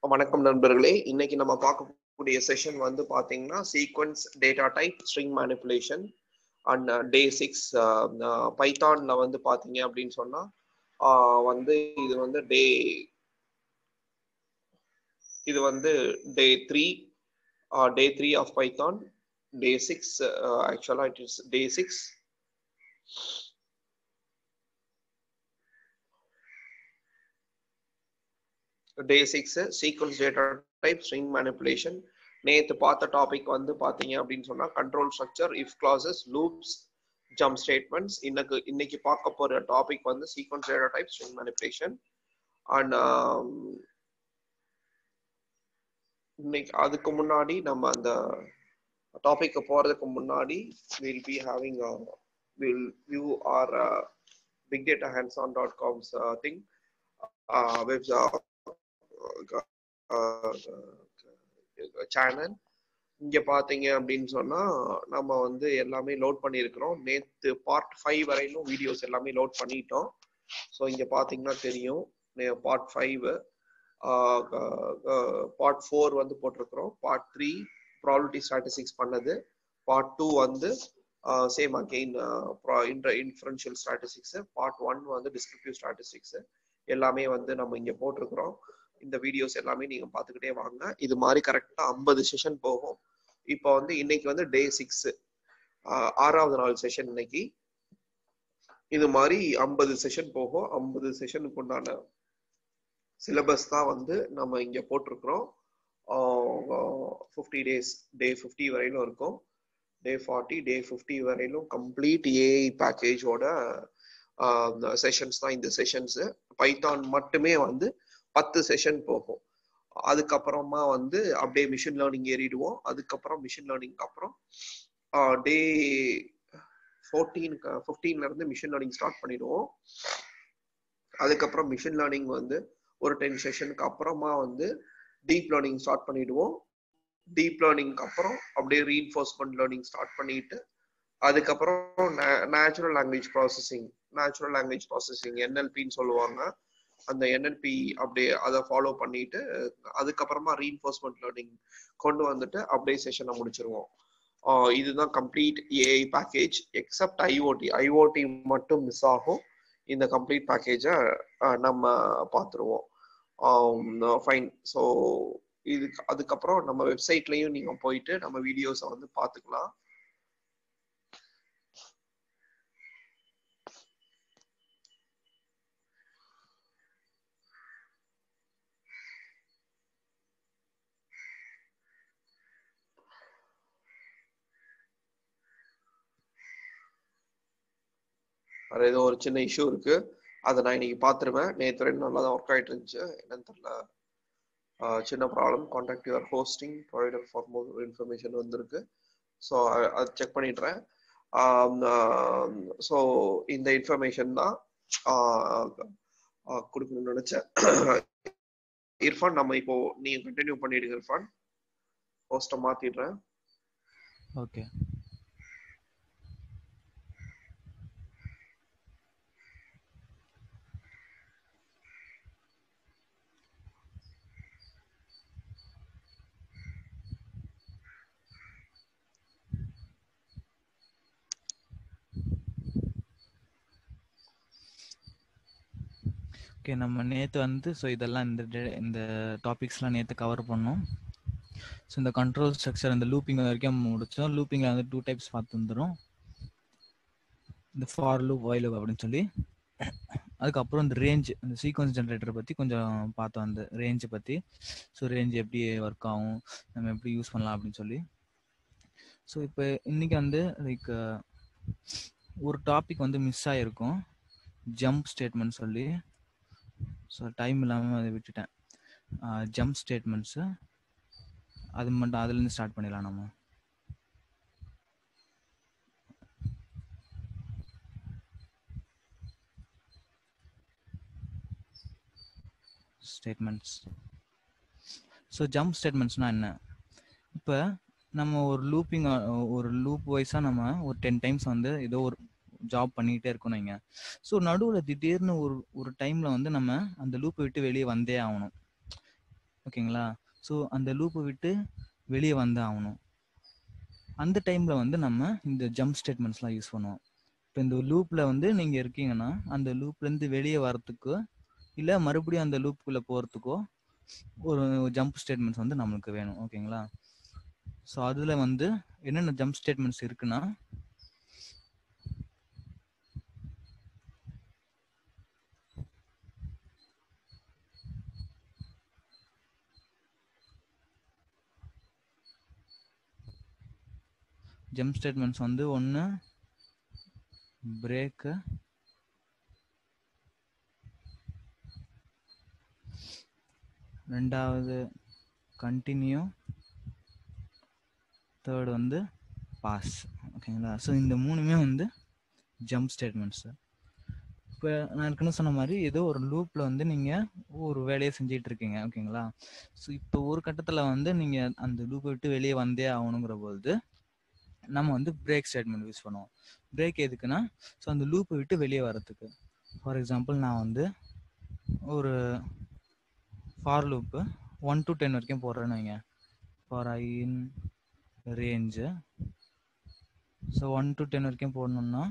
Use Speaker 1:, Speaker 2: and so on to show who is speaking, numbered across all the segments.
Speaker 1: வணக்கம் நண்பர்களே இன்னைக்கு நம்ம பார்க்கக்கூடிய செஷன் வந்து பாத்தீங்கன்னா sequence data type string manipulation and day six பைத்தான்ல வந்து பாத்தீங்க அப்படின்னு சொன்னா ஆஹ் வந்து இது வந்து டே இது வந்து day three day three of Python day six ஆக்சுவலா it is day six day six sequence data type string manipulation நேத்து பார்த்த டாபிக் வந்து பாத்தீங்க அப்படின்னு சொன்னா control structure if classes loops jump statements இன்னைக்கு இன்னைக்கு பார்க்க போற டாபிக் வந்து sequence data type string manipulation and இன்னைக்கு அதுக்கு முன்னாடி நம்ம அந்த டாபிக் போறதுக்கு முன்னாடி will be having will view our big data hands on dot comes thing web channel இங்க பாத்தீங்க அப்படின்னு சொன்னா நம்ம வந்து எல்லாமே லோட் பண்ணியிருக்கிறோம் நேத்து பார்ட் ஃபைவ் வரையிலும் வீடியோஸ் எல்லாமே லோட் பண்ணிட்டோம் ஸோ இங்க பாத்தீங்கன்னா தெரியும் பார்ட் ஃபைவ் பார்ட் ஃபோர் வந்து போட்டிருக்கிறோம் பார்ட் த்ரீ ப்ராபிலிட்டி ஸ்டாட்டிஸ்டிக்ஸ் பண்ணது பார்ட் டூ வந்து same again inferential statistics part one வந்து டிஸ்கிரிப்டிவ் ஸ்டாட்டிஸ்டிக்ஸ் எல்லாமே வந்து நம்ம இங்க போட்டிருக்கிறோம் இந்த வீடியோஸ் எல்லாமே நீங்க பாத்துக்கிட்டே வாங்க இது மாதிரி கரெக்டா ஐம்பது செஷன் போகும் இப்போ வந்து இன்னைக்கு வந்து டே சிக்ஸ் ஆறாவது நாள் செஷன் இன்னைக்கு இது மாதிரி ஐம்பது செஷன் போகும் ஐம்பது செஷனுக்கு உண்டான சிலபஸ் தான் வந்து நம்ம இங்க போட்டிருக்கிறோம் ஃபிஃப்டி டேஸ் டே ஃபிஃப்டி வரையிலும் இருக்கும் டே ஃபார்ட்டி டே ஃபிஃப்டி வரையிலும் கம்ப்ளீட் ஏஐ பேக்கேஜோட செஷன்ஸ் தான் இந்த செஷன்ஸ் பைத்தான் மட்டுமே வந்து பத்து செஷன் போகும் அதுக்கப்புறமா வந்து அப்படியே மிஷின் லேர்னிங் ஏறிடுவோம் அதுக்கப்புறம் மிஷின் லேர்னிங்க்கு அப்புறம் டே ஃபோர்டீனுக்கு ஃபிஃப்டீன்ல இருந்து மிஷின் லேர்னிங் ஸ்டார்ட் பண்ணிடுவோம் அதுக்கப்புறம் மிஷின் லேர்னிங் வந்து ஒரு டென் செஷனுக்கு அப்புறமா வந்து டீப் லேர்னிங் ஸ்டார்ட் பண்ணிடுவோம் டீப் லேர்னிங்க்கு அப்புறம் அப்படியே ரீஎன்ஃபோர்ஸ்மெண்ட் லேர்னிங் ஸ்டார்ட் பண்ணிட்டு அதுக்கப்புறம் natural language processing natural language processing என்எல்பின்னு சொல்லுவாங்க அந்த என்எல்பி அப்படியே அதை ஃபாலோ பண்ணிட்டு அதுக்கப்புறமா ரீஎன்ஃபோர்ஸ்மெண்ட் லேர்னிங் கொண்டு வந்துட்டு அப்படியே செஷனை முடிச்சிருவோம் இதுதான் complete AI package except IoT IoT மட்டும் மிஸ் ஆகும் இந்த கம்ப்ளீட் பேக்கேஜை நம்ம பார்த்துருவோம் ஃபைன் ஸோ இது அதுக்கப்புறம் நம்ம வெப்சைட்லையும் நீங்கள் போயிட்டு நம்ம வீடியோஸை வந்து பார்த்துக்கலாம் வேற ஏதோ ஒரு சின்ன இஷ்யூ இருக்கு அதை நான் இன்னைக்கு பார்த்துருவேன் நேற்று ரெண்டு நல்லா தான் ஒர்க் ஆகிட்டு இருந்துச்சு என்னன்னு தெரியல சின்ன problem contact your hosting provider for more information வந்திருக்கு ஸோ அதை செக் பண்ணிடுறேன் ஸோ இந்த இன்ஃபர்மேஷன் தான் கொடுக்கணும்னு நினைச்சேன் இர்ஃபான் நம்ம இப்போ நீங்க கண்டினியூ பண்ணிடுங்க இர்ஃபான் ஹோஸ்ட்டை மாத்திடுறேன்
Speaker 2: ஓகே ஓகே நம்ம நேற்று வந்து ஸோ இதெல்லாம் இந்த இந்த டாபிக்ஸ்லாம் நேற்று கவர் பண்ணோம் ஸோ இந்த கண்ட்ரோல் ஸ்ட்ரக்சர் இந்த லூப்பிங் வரைக்கும் முடிச்சோம் லூப்பிங்கில் வந்து டூ டைப்ஸ் பார்த்து வந்துடும் இந்த ஃபார் லூப் வாய் லூப் அப்படின்னு சொல்லி அதுக்கப்புறம் இந்த ரேஞ்ச் இந்த சீக்வன்ஸ் ஜென்ரேட்டர் பற்றி கொஞ்சம் பார்த்தோம் அந்த ரேஞ்சை பற்றி ஸோ ரேஞ்ச் எப்படி ஒர்க் ஆகும் நம்ம எப்படி யூஸ் பண்ணலாம் அப்படின்னு சொல்லி ஸோ இப்போ இன்றைக்கி வந்து லைக் ஒரு டாபிக் வந்து மிஸ் ஆகிருக்கும் ஜம்ப் ஸ்டேட்மெண்ட் சொல்லி ஸோ டைம் இல்லாமல் அதை விட்டுட்டேன் ஜம்ப் ஸ்டேட்மெண்ட்ஸு அது மட்டும் அதுலேருந்து ஸ்டார்ட் பண்ணிடலாம் நம்ம ஸ்டேட்மெண்ட்ஸ் ஸோ ஜம்ப் ஸ்டேட்மெண்ட்ஸ்னால் என்ன இப்போ நம்ம ஒரு லூப்பிங் ஒரு லூப் வைஸாக நம்ம ஒரு டென் டைம்ஸ் வந்து ஏதோ ஒரு ஜாப் பண்ணிக்கிட்டே இருக்கணும் இங்க ஸோ நடுவில் திடீர்னு ஒரு ஒரு டைம்ல வந்து நம்ம அந்த லூப்பை விட்டு வெளியே வந்தே ஆகணும் ஓகேங்களா ஸோ அந்த லூப்பை விட்டு வெளியே வந்து ஆகணும் அந்த டைமில் வந்து நம்ம இந்த ஜம்ப் ஸ்டேட்மெண்ட்ஸ்லாம் யூஸ் பண்ணுவோம் இப்போ இந்த லூப்பில் வந்து நீங்கள் இருக்கீங்கன்னா அந்த லூப்லேருந்து வெளியே வரத்துக்கோ இல்லை மறுபடியும் அந்த லூப்புக்குள்ளே போகிறதுக்கோ ஒரு ஜம்ப் ஸ்டேட்மெண்ட்ஸ் வந்து நம்மளுக்கு வேணும் ஓகேங்களா ஸோ அதில் வந்து என்னென்ன ஜம்ப் ஸ்டேட்மெண்ட்ஸ் இருக்குன்னா ஜம்ப் ஸ்டேட்மெண்ட்ஸ் வந்து ஒன்று பிரேக்கு ரெண்டாவது கண்டினியூ தேர்ட் வந்து பாஸ் ஓகேங்களா ஸோ இந்த மூணுமே வந்து ஜம்ப் ஸ்டேட்மெண்ட்ஸு இப்போ நான் ஏற்கனவே சொன்ன மாதிரி ஏதோ ஒரு லூப்பில் வந்து நீங்கள் ஒரு வேலையை செஞ்சிட்டு இருக்கீங்க ஓகேங்களா ஸோ இப்போ ஒரு கட்டத்தில் வந்து நீங்கள் அந்த லூப்பை விட்டு வெளியே வந்தே ஆகணுங்கிற பொழுது நம்ம வந்து பிரேக் ஸ்டேட்மெண்ட் யூஸ் பண்ணுவோம் பிரேக் எதுக்குன்னா ஸோ அந்த லூப்பை விட்டு வெளியே வரத்துக்கு ஃபார் எக்ஸாம்பிள் நான் வந்து ஒரு for loop one to ten வரைக்கும் போடுறேன்னு வைங்க for I in range so one to ten வரைக்கும் போடணும்னா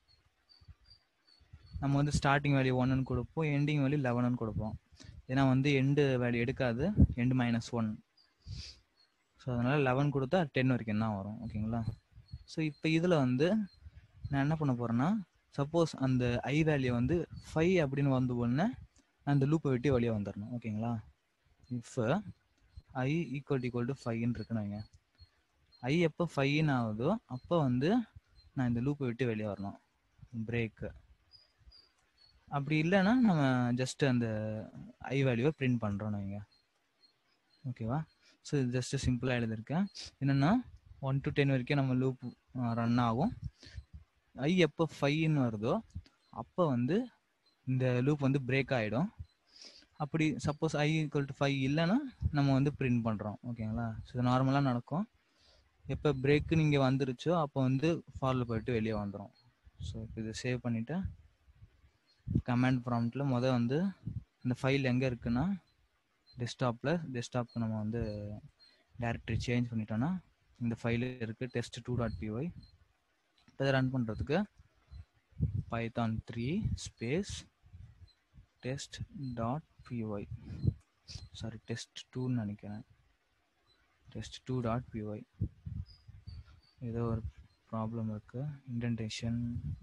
Speaker 2: நம்ம வந்து ஸ்டார்டிங் வேல்யூ ஒன்னு கொடுப்போம் எண்டிங் வேல்யூ லெவனுன்னு கொடுப்போம் ஏன்னா வந்து எண்டு வேல்யூ எடுக்காது எண்டு மைனஸ் ஒன் ஸோ அதனால் லெவன் கொடுத்தா டென் வரைக்கும் தான் வரும் ஓகேங்களா ஸோ இப்போ இதில் வந்து நான் என்ன பண்ண போகிறேன்னா சப்போஸ் அந்த ஐ வேல்யூ வந்து ஃபைவ் அப்படின்னு வந்து உடனே நான் அந்த லூப்பை விட்டு வெளியே வந்துடணும் ஓகேங்களா if I equal equal to ஃபைவ்னு இருக்குன்னு வைங்க ஐ எப்போ ஃபைவ்னு ஆகுதோ அப்போ வந்து நான் இந்த லூப்பை விட்டு வெளியே வரணும் பிரேக்கு அப்படி இல்லைன்னா நம்ம ஜஸ்ட் அந்த ஐ வேல்யூவை பிரிண்ட் பண்ணுறோம் வைங்க ஓகேவா ஸோ இது ஜஸ்ட் சிம்பிளாக எழுதியிருக்கேன் என்னென்னா ஒன் டு டென் வரைக்கும் நம்ம லூப் ரன் ஆகும் ஐ எப்போ ஃபைவ்னு வருதோ அப்போ வந்து இந்த லூப் வந்து பிரேக் ஆகிடும் அப்படி suppose I equal to five இல்லைன்னா நம்ம வந்து பிரிண்ட் பண்ணுறோம் ஓகேங்களா ஸோ இது நார்மலாக நடக்கும் எப்போ பிரேக்கு நீங்கள் வந்துருச்சோ அப்போ வந்து ஃபாரில் போயிட்டு வெளியே வந்துடும் ஸோ இப்போ இதை சேவ் பண்ணிவிட்டு கமாண்ட் ப்ராம்ப்டில் மொதல் வந்து இந்த ஃபைல் எங்கே இருக்குன்னா டெஸ்க்டாப்பில் டெஸ்க்டாப்க்கு நம்ம வந்து டேரக்டரி சேஞ்ச் பண்ணிட்டோன்னா இந்த ஃபைல் இருக்குது டெஸ்ட் டூ டாட் பிஒய் இப்போ இதை ரன் பண்ணுறதுக்கு Python three space test dot py sorry test டூன்னு நினைக்கிறேன் டெஸ்ட் டூ டாட் பிஒய் ஏதோ ஒரு ப்ராப்ளம் இருக்குது இன்டென்டேஷன்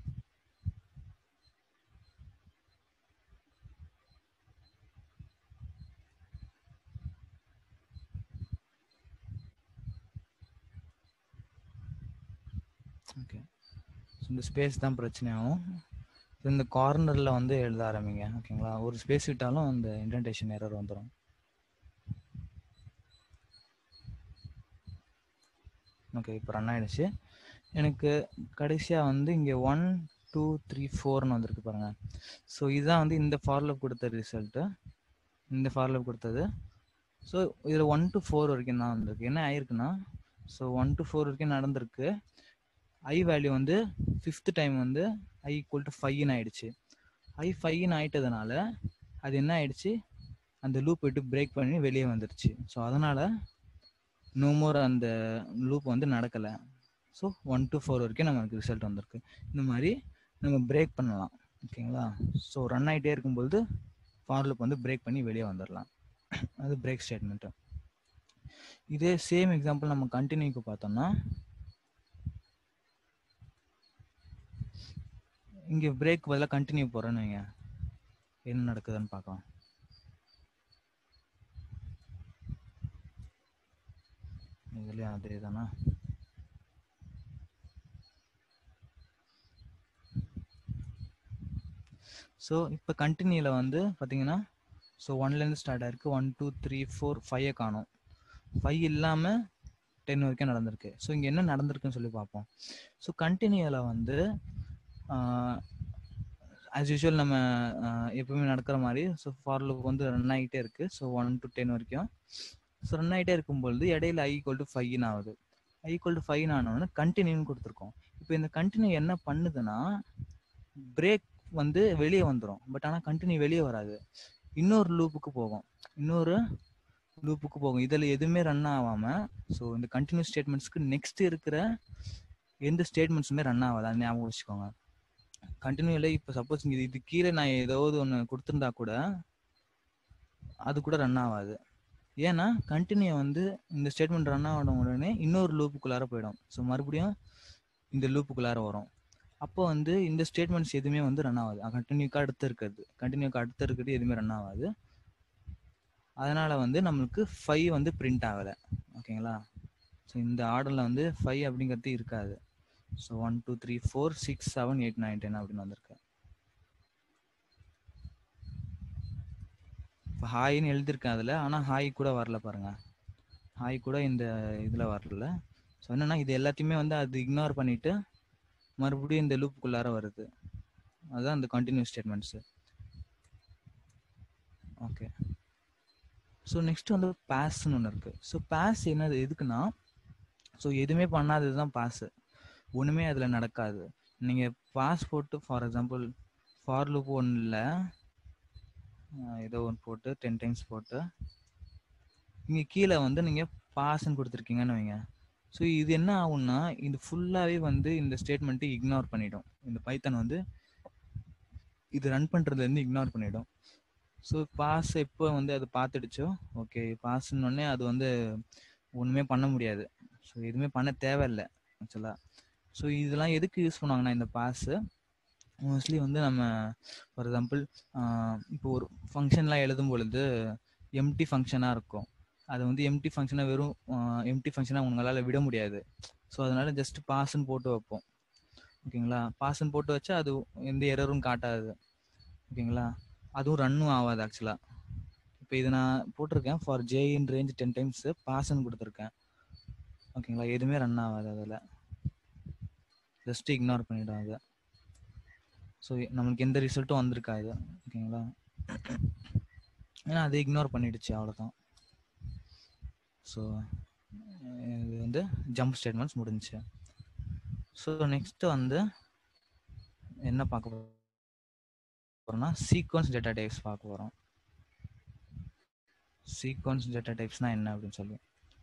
Speaker 2: ஓகே ஸோ இந்த ஸ்பேஸ் தான் பிரச்சனையாகும் இந்த கார்னரில் வந்து எழுத ஆரம்பிங்க ஓகேங்களா ஒரு ஸ்பேஸ் விட்டாலும் அந்த இன்டென்டேஷன் எரர் வந்துடும் ஓகே இப்போ ரன் ஆகிடுச்சு எனக்கு கடைசியாக வந்து இங்கே ஒன் டூ த்ரீ ஃபோர்னு வந்திருக்கு பாருங்கள் ஸோ இதுதான் வந்து இந்த ஃபார்லப் கொடுத்த ரிசல்ட்டு இந்த ஃபார்லப் கொடுத்தது ஸோ இதில் ஒன் டு ஃபோர் வரைக்கும் தான் வந்திருக்கு என்ன ஆயிருக்குன்னா ஸோ ஒன் டு ஃபோர் வரைக்கும் நடந்திருக்கு ஐ வேல்யூ வந்து ஃபிஃப்த் டைம் வந்து ஐ ஈக்குவல் டு ஃபைவ்னு ஆயிடுச்சு ஐ ஃபைவ்னு ஆயிட்டதுனால அது என்ன ஆயிடுச்சு அந்த லூப் விட்டு பிரேக் பண்ணி வெளியே வந்துருச்சு ஸோ அதனால் நோ மோர் அந்த லூப் வந்து நடக்கலை ஸோ ஒன் டு ஃபோர் வரைக்கும் நமக்கு ரிசல்ட் வந்திருக்கு இந்த மாதிரி நம்ம பிரேக் பண்ணலாம் ஓகேங்களா ஸோ ரன் ஆகிட்டே இருக்கும்பொழுது ஃபார் லூப் வந்து பிரேக் பண்ணி வெளியே வந்துடலாம் அது பிரேக் ஸ்டேட்மெண்ட்டு இதே சேம் எக்ஸாம்பிள் நம்ம கண்டினியூக்கு பார்த்தோம்னா இங்கே பிரேக் பதிலாக கண்டினியூ போகிறேன்னு வைங்க என்ன நடக்குதுன்னு பார்க்கலாம் இதுலேயும் அதே தானா ஸோ இப்போ கண்டினியூவில் வந்து பார்த்தீங்கன்னா ஸோ ஒன்லேருந்து ஸ்டார்ட் ஆயிருக்கு ஒன் டூ த்ரீ ஃபோர் ஃபைவை காணும் ஃபைவ் இல்லாமல் டென் வரைக்கும் நடந்திருக்கு ஸோ இங்கே என்ன நடந்திருக்குன்னு சொல்லி பார்ப்போம் ஸோ கண்டினியூவில் வந்து ஆஸ் யூஷுவல் நம்ம எப்பவுமே நடக்கிற மாதிரி ஸோ ஃபார் லுக் வந்து ரன் ஆகிட்டே இருக்குது ஸோ ஒன் டு டென் வரைக்கும் ஸோ ரன் ஆகிட்டே இருக்கும்பொழுது இடையில ஐ ஈக்குவல் டு ஃபைவ்னு ஆகுது ஐ ஈக்குவல் டு ஃபைவ் ஆனவொன்னு கண்டினியூன்னு கொடுத்துருக்கோம் இப்போ இந்த கண்டினியூ என்ன பண்ணுதுன்னா பிரேக் வந்து வெளியே வந்துடும் பட் ஆனால் கண்டினியூ வெளியே வராது இன்னொரு லூப்புக்கு போகும் இன்னொரு லூப்புக்கு போகும் இதில் எதுவுமே ரன் ஆகாமல் ஸோ இந்த கண்டினியூஸ் ஸ்டேட்மெண்ட்ஸ்க்கு நெக்ஸ்ட் இருக்கிற எந்த ஸ்டேட்மெண்ட்ஸுமே ரன் ஆகாது அது ஞாபகம் வச்சுக்கோங்க கண்டினியூல இப்போ சப்போஸ் இது இது கீழே நான் ஏதாவது ஒன்று கொடுத்துருந்தா கூட அது கூட ரன் ஆகாது ஏன்னா கண்டினியூ வந்து இந்த ஸ்டேட்மெண்ட் ரன் ஆன உடனே இன்னொரு லூப்புக்குள்ளார போயிடும் ஸோ மறுபடியும் இந்த லூப்புக்குள்ளார வரும் அப்போ வந்து இந்த ஸ்டேட்மெண்ட்ஸ் எதுவுமே வந்து ரன் ஆகாது கண்டினியூக்கு அடுத்து இருக்கிறது கண்டினியூக்கு அடுத்து இருக்கிறது எதுவுமே ரன் ஆகாது அதனால வந்து நம்மளுக்கு ஃபைவ் வந்து பிரிண்ட் ஆகலை ஓகேங்களா ஸோ இந்த ஆர்டரில் வந்து ஃபைவ் அப்படிங்கிறது இருக்காது so one two three four six seven eight nine ten அப்படின்னு வந்திருக்கு இப்போ ஹாய்னு எழுதியிருக்கேன் அதில் ஆனால் ஹாய் கூட வரல பாருங்க ஹாய் கூட இந்த இதில் வரல ஸோ என்னன்னா இது எல்லாத்தையுமே வந்து அது இக்னோர் பண்ணிட்டு மறுபடியும் இந்த லூப்புக்குள்ளார வருது அதுதான் இந்த continues statements okay so next வந்து பாஸ்ன்னு ஒன்று இருக்குது ஸோ பாஸ் என்னது எதுக்குன்னா ஸோ எதுவுமே பண்ணாதது தான் பாஸு ஒன்றுமே அதில் நடக்காது நீங்கள் பாஸ் போட்டு ஃபார் எக்ஸாம்பிள் ஃபார் லூப் ஒன்றில் ஏதோ ஒன்று போட்டு டென் டைம்ஸ் போட்டு இங்கே கீழே வந்து நீங்கள் பாஸ்ன்னு கொடுத்துருக்கீங்கன்னு வைங்க ஸோ இது என்ன ஆகும்னா இது ஃபுல்லாகவே வந்து இந்த ஸ்டேட்மெண்ட்டை இக்னோர் பண்ணிடும் இந்த பைத்தன் வந்து இது ரன் பண்ணுறதுலேருந்து இக்னோர் பண்ணிடும் ஸோ பாஸ் எப்போ வந்து அது பார்த்துடுச்சோ ஓகே பாஸ்ன்னொடனே அது வந்து ஒன்றுமே பண்ண முடியாது ஸோ எதுவுமே பண்ண தேவையில்லை ஆக்சுவலாக ஸோ இதெல்லாம் எதுக்கு யூஸ் பண்ணுவாங்கன்னா இந்த பாஸு மோஸ்ட்லி வந்து நம்ம ஃபார் எக்ஸாம்பிள் இப்போ ஒரு ஃபங்க்ஷன்லாம் எழுதும் பொழுது எம்டி ஃபங்க்ஷனாக இருக்கும் அது வந்து எம்டி ஃபங்க்ஷனை வெறும் எம்டி ஃபங்க்ஷனாக உங்களால் விட முடியாது ஸோ அதனால ஜஸ்ட் பாஸ்ன்னு போட்டு வைப்போம் ஓகேங்களா பாஸ்ன்னு போட்டு வச்சா அது எந்த எரரும் காட்டாது ஓகேங்களா அதுவும் ரன்னும் ஆகாது ஆக்சுவலாக இப்போ இது நான் போட்டிருக்கேன் for j in range ten times பாஸ்ன்னு கொடுத்துருக்கேன் ஓகேங்களா எதுவுமே ரன் ஆகாது அதில் ஜஸ்ட் இக்னோர் பண்ணிவிடும் அதை ஸோ நம்மளுக்கு எந்த ரிசல்ட்டும் வந்திருக்காது ஓகேங்களா ஏன்னா அதை இக்னோர் பண்ணிடுச்சு அவ்வளோதான் ஸோ இது வந்து ஜம்ப் ஸ்டேட்மெண்ட்ஸ் முடிஞ்சுச்சு ஸோ நெக்ஸ்ட் வந்து என்ன பார்க்க போகிறோம்னா சீக்வன்ஸ் டேட்டா டைப்ஸ் பார்க்க போகிறோம் சீக்வன்ஸ் டேட்டா டைப்ஸ்னா என்ன அப்படின்னு சொல்லி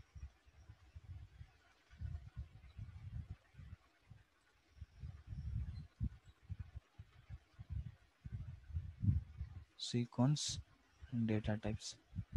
Speaker 2: sequence data types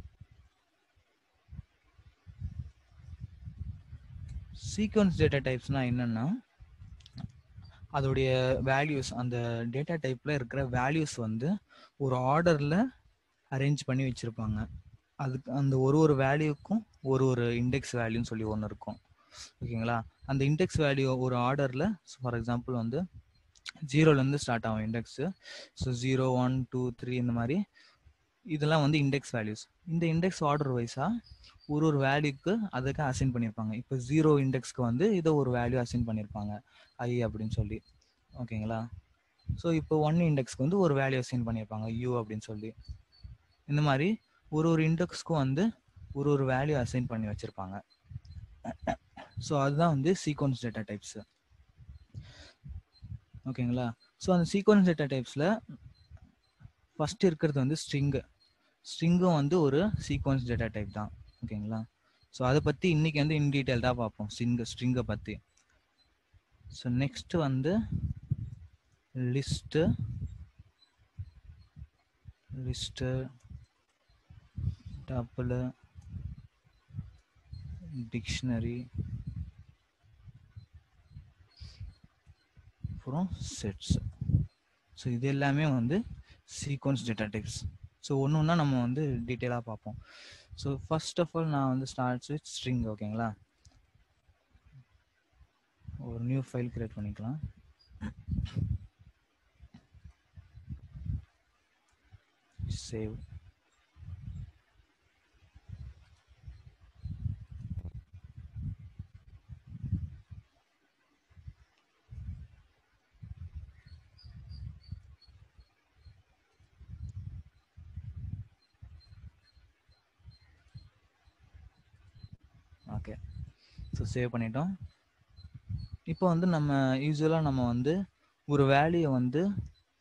Speaker 2: sequence data டைப்ஸ்னா என்னன்னா அதோடைய வேல்யூஸ் அந்த டேட்டா டைப்ல இருக்கிற வேல்யூஸ் வந்து ஒரு ஆர்டர்ல அரேஞ்ச் பண்ணி வச்சிருப்பாங்க அதுக்கு அந்த ஒரு ஒரு வேல்யூக்கும் ஒரு ஒரு இண்டெக்ஸ் வேல்யூன்னு சொல்லி ஒன்று இருக்கும் ஓகேங்களா அந்த இண்டெக்ஸ் வேல்யூ ஒரு ஆர்டர்ல ஃபார் எக்ஸாம்பிள் வந்து ஜீரோலேருந்து ஸ்டார்ட் ஆகும் index so zero one two three இந்த மாதிரி இதெல்லாம் வந்து இண்டெக்ஸ் வேல்யூஸ் இந்த இண்டெக்ஸ் ஆர்டர் வைஸாக ஒரு ஒரு வேல்யூக்கு அதுக்கு அசைன் பண்ணியிருப்பாங்க இப்போ ஜீரோ இண்டெக்ஸ்க்கு வந்து இதை ஒரு வேல்யூ அசைன் பண்ணியிருப்பாங்க ஐ அப்படின்னு சொல்லி ஓகேங்களா ஸோ இப்போ ஒன் இண்டெக்ஸ்க்கு வந்து ஒரு வேல்யூ அசைன் பண்ணியிருப்பாங்க யூ அப்படின்னு சொல்லி இந்த மாதிரி ஒரு ஒரு இண்டெக்ஸ்க்கும் வந்து ஒரு ஒரு வேல்யூ அசைன் பண்ணி வச்சுருப்பாங்க ஸோ அதுதான் வந்து சீக்வன்ஸ் டேட்டா டைப்ஸு ஓகேங்களா ஸோ அந்த சீக்வன்ஸ் டேட்டா டைப்ஸில் ஃபர்ஸ்ட் இருக்கிறது வந்து ஸ்ட்ரிங்கு ஸ்ட்ரிங்கும் வந்து ஒரு சீக்வன்ஸ் டேட்டா டைப் தான் ஓகேங்களா ஸோ அதை பற்றி இன்னைக்கு வந்து இன் டீட்டெயில் தான் பார்ப்போம் ஸ்ட்ரிங்கு ஸ்ட்ரிங்கை பற்றி ஸோ நெக்ஸ்ட் வந்து லிஸ்ட்டு லிஸ்ட்டு டப்பிள் டிக்ஷனரி அப்புறம் செட்ஸ் ஸோ இது எல்லாமே வந்து சீக்வன்ஸ் டேட்டா டைப்ஸ் ஸோ ஒன்று ஒன்றா நம்ம வந்து டீட்டெயிலாக பார்ப்போம் ஸோ ஃபர்ஸ்ட் ஆஃப் ஆல் நான் வந்து ஸ்டார்ட்ஸ் வித் ஸ்ட்ரிங் ஓகேங்களா ஒரு நியூ ஃபைல் கிரியேட் பண்ணிக்கலாம் சேவ் ஓகே ஸோ சேவ் பண்ணிட்டோம் இப்போ வந்து நம்ம யூஸ்வலாக நம்ம வந்து ஒரு வேல்யூயை வந்து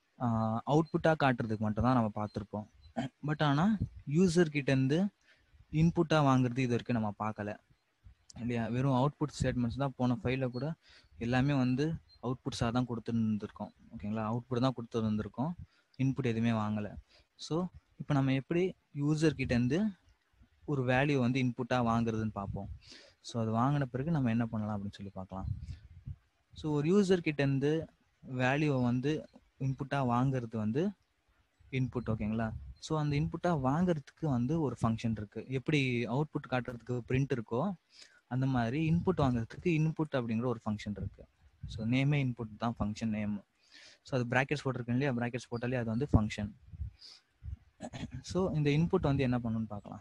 Speaker 2: அவுட்புட்டாக காட்டுறதுக்கு மட்டும் தான் நம்ம பார்த்துருப்போம் பட் ஆனால் யூசர் கிட்டேருந்து இன்புட்டாக வாங்குறது இது வரைக்கும் நம்ம பார்க்கல இல்லையா வெறும் அவுட்புட் ஸ்டேட்மெண்ட்ஸ் தான் போன ஃபைலில் கூட எல்லாமே வந்து அவுட்புட்ஸாக தான் கொடுத்துருந்துருக்கோம் ஓகேங்களா அவுட்புட் தான் கொடுத்துருந்துருக்கோம் இன்புட் எதுவுமே வாங்கலை ஸோ இப்போ நம்ம எப்படி யூசர் கிட்டேருந்து ஒரு வேல்யூ வந்து இன்புட்டாக வாங்குறதுன்னு பார்ப்போம் ஸோ அது வாங்கின பிறகு நம்ம என்ன பண்ணலாம் அப்படின்னு சொல்லி பார்க்கலாம் ஸோ ஒரு யூசர் கிட்டேருந்து வேல்யூவை வந்து இன்புட்டாக வாங்குறது வந்து இன்புட் ஓகேங்களா ஸோ அந்த இன்புட்டாக வாங்குறதுக்கு வந்து ஒரு ஃபங்க்ஷன் இருக்குது எப்படி அவுட்புட் காட்டுறதுக்கு பிரிண்ட் இருக்கோ அந்த மாதிரி இன்புட் வாங்குறதுக்கு இன்புட் அப்படிங்கிற ஒரு ஃபங்க்ஷன் இருக்குது ஸோ நேமே இன்புட் தான் ஃபங்க்ஷன் நேம் ஸோ அது ப்ராக்கெட்ஸ் போட்டிருக்கேன் இல்லையா ப்ராக்கெட்ஸ் போட்டாலே அது வந்து ஃபங்க்ஷன் ஸோ இந்த இன்புட் வந்து என்ன பண்ணுன்னு பார்க்கலாம்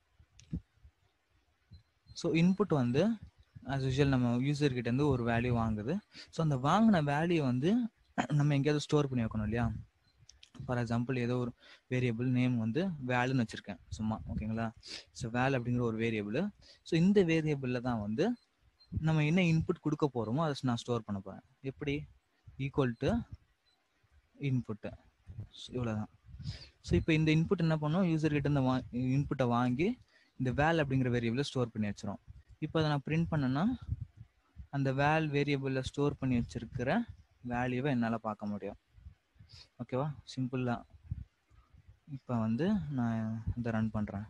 Speaker 2: ஸோ இன்புட் வந்து ஆஸ் யூஷுவல் நம்ம யூசர் கிட்ட இருந்து ஒரு வேல்யூ வாங்குது ஸோ அந்த வாங்கின வேல்யூ வந்து நம்ம எங்கேயாவது ஸ்டோர் பண்ணி வைக்கணும் இல்லையா ஃபார் எக்ஸாம்பிள் ஏதோ ஒரு வேரியபிள் நேம் வந்து வேல்னு வச்சுருக்கேன் சும்மா ஓகேங்களா ஸோ வேல் அப்படிங்கிற ஒரு வேரியபிள் ஸோ இந்த வேரியபிளில் தான் வந்து நம்ம என்ன இன்புட் கொடுக்க போகிறோமோ அதை நான் ஸ்டோர் பண்ண போகிறேன் எப்படி ஈக்குவல் டு இன்புட்டு இவ்வளோதான் ஸோ இப்போ இந்த இன்புட் என்ன பண்ணும் யூசர் கிட்ட இந்த வா இன்புட்டை வாங்கி இந்த வேல் அப்படிங்கிற வேரியபிளை ஸ்டோர் பண்ணி வச்சிரும் இப்போ அதை நான் பிரிண்ட் பண்ணேன்னா அந்த வேல் வேரியபிளில் ஸ்டோர் பண்ணி வச்சிருக்கிற வேல்யூவை என்னால் பார்க்க முடியும் ஓகேவா சிம்பிளாக இப்போ வந்து நான் இதை ரன் பண்ணுறேன்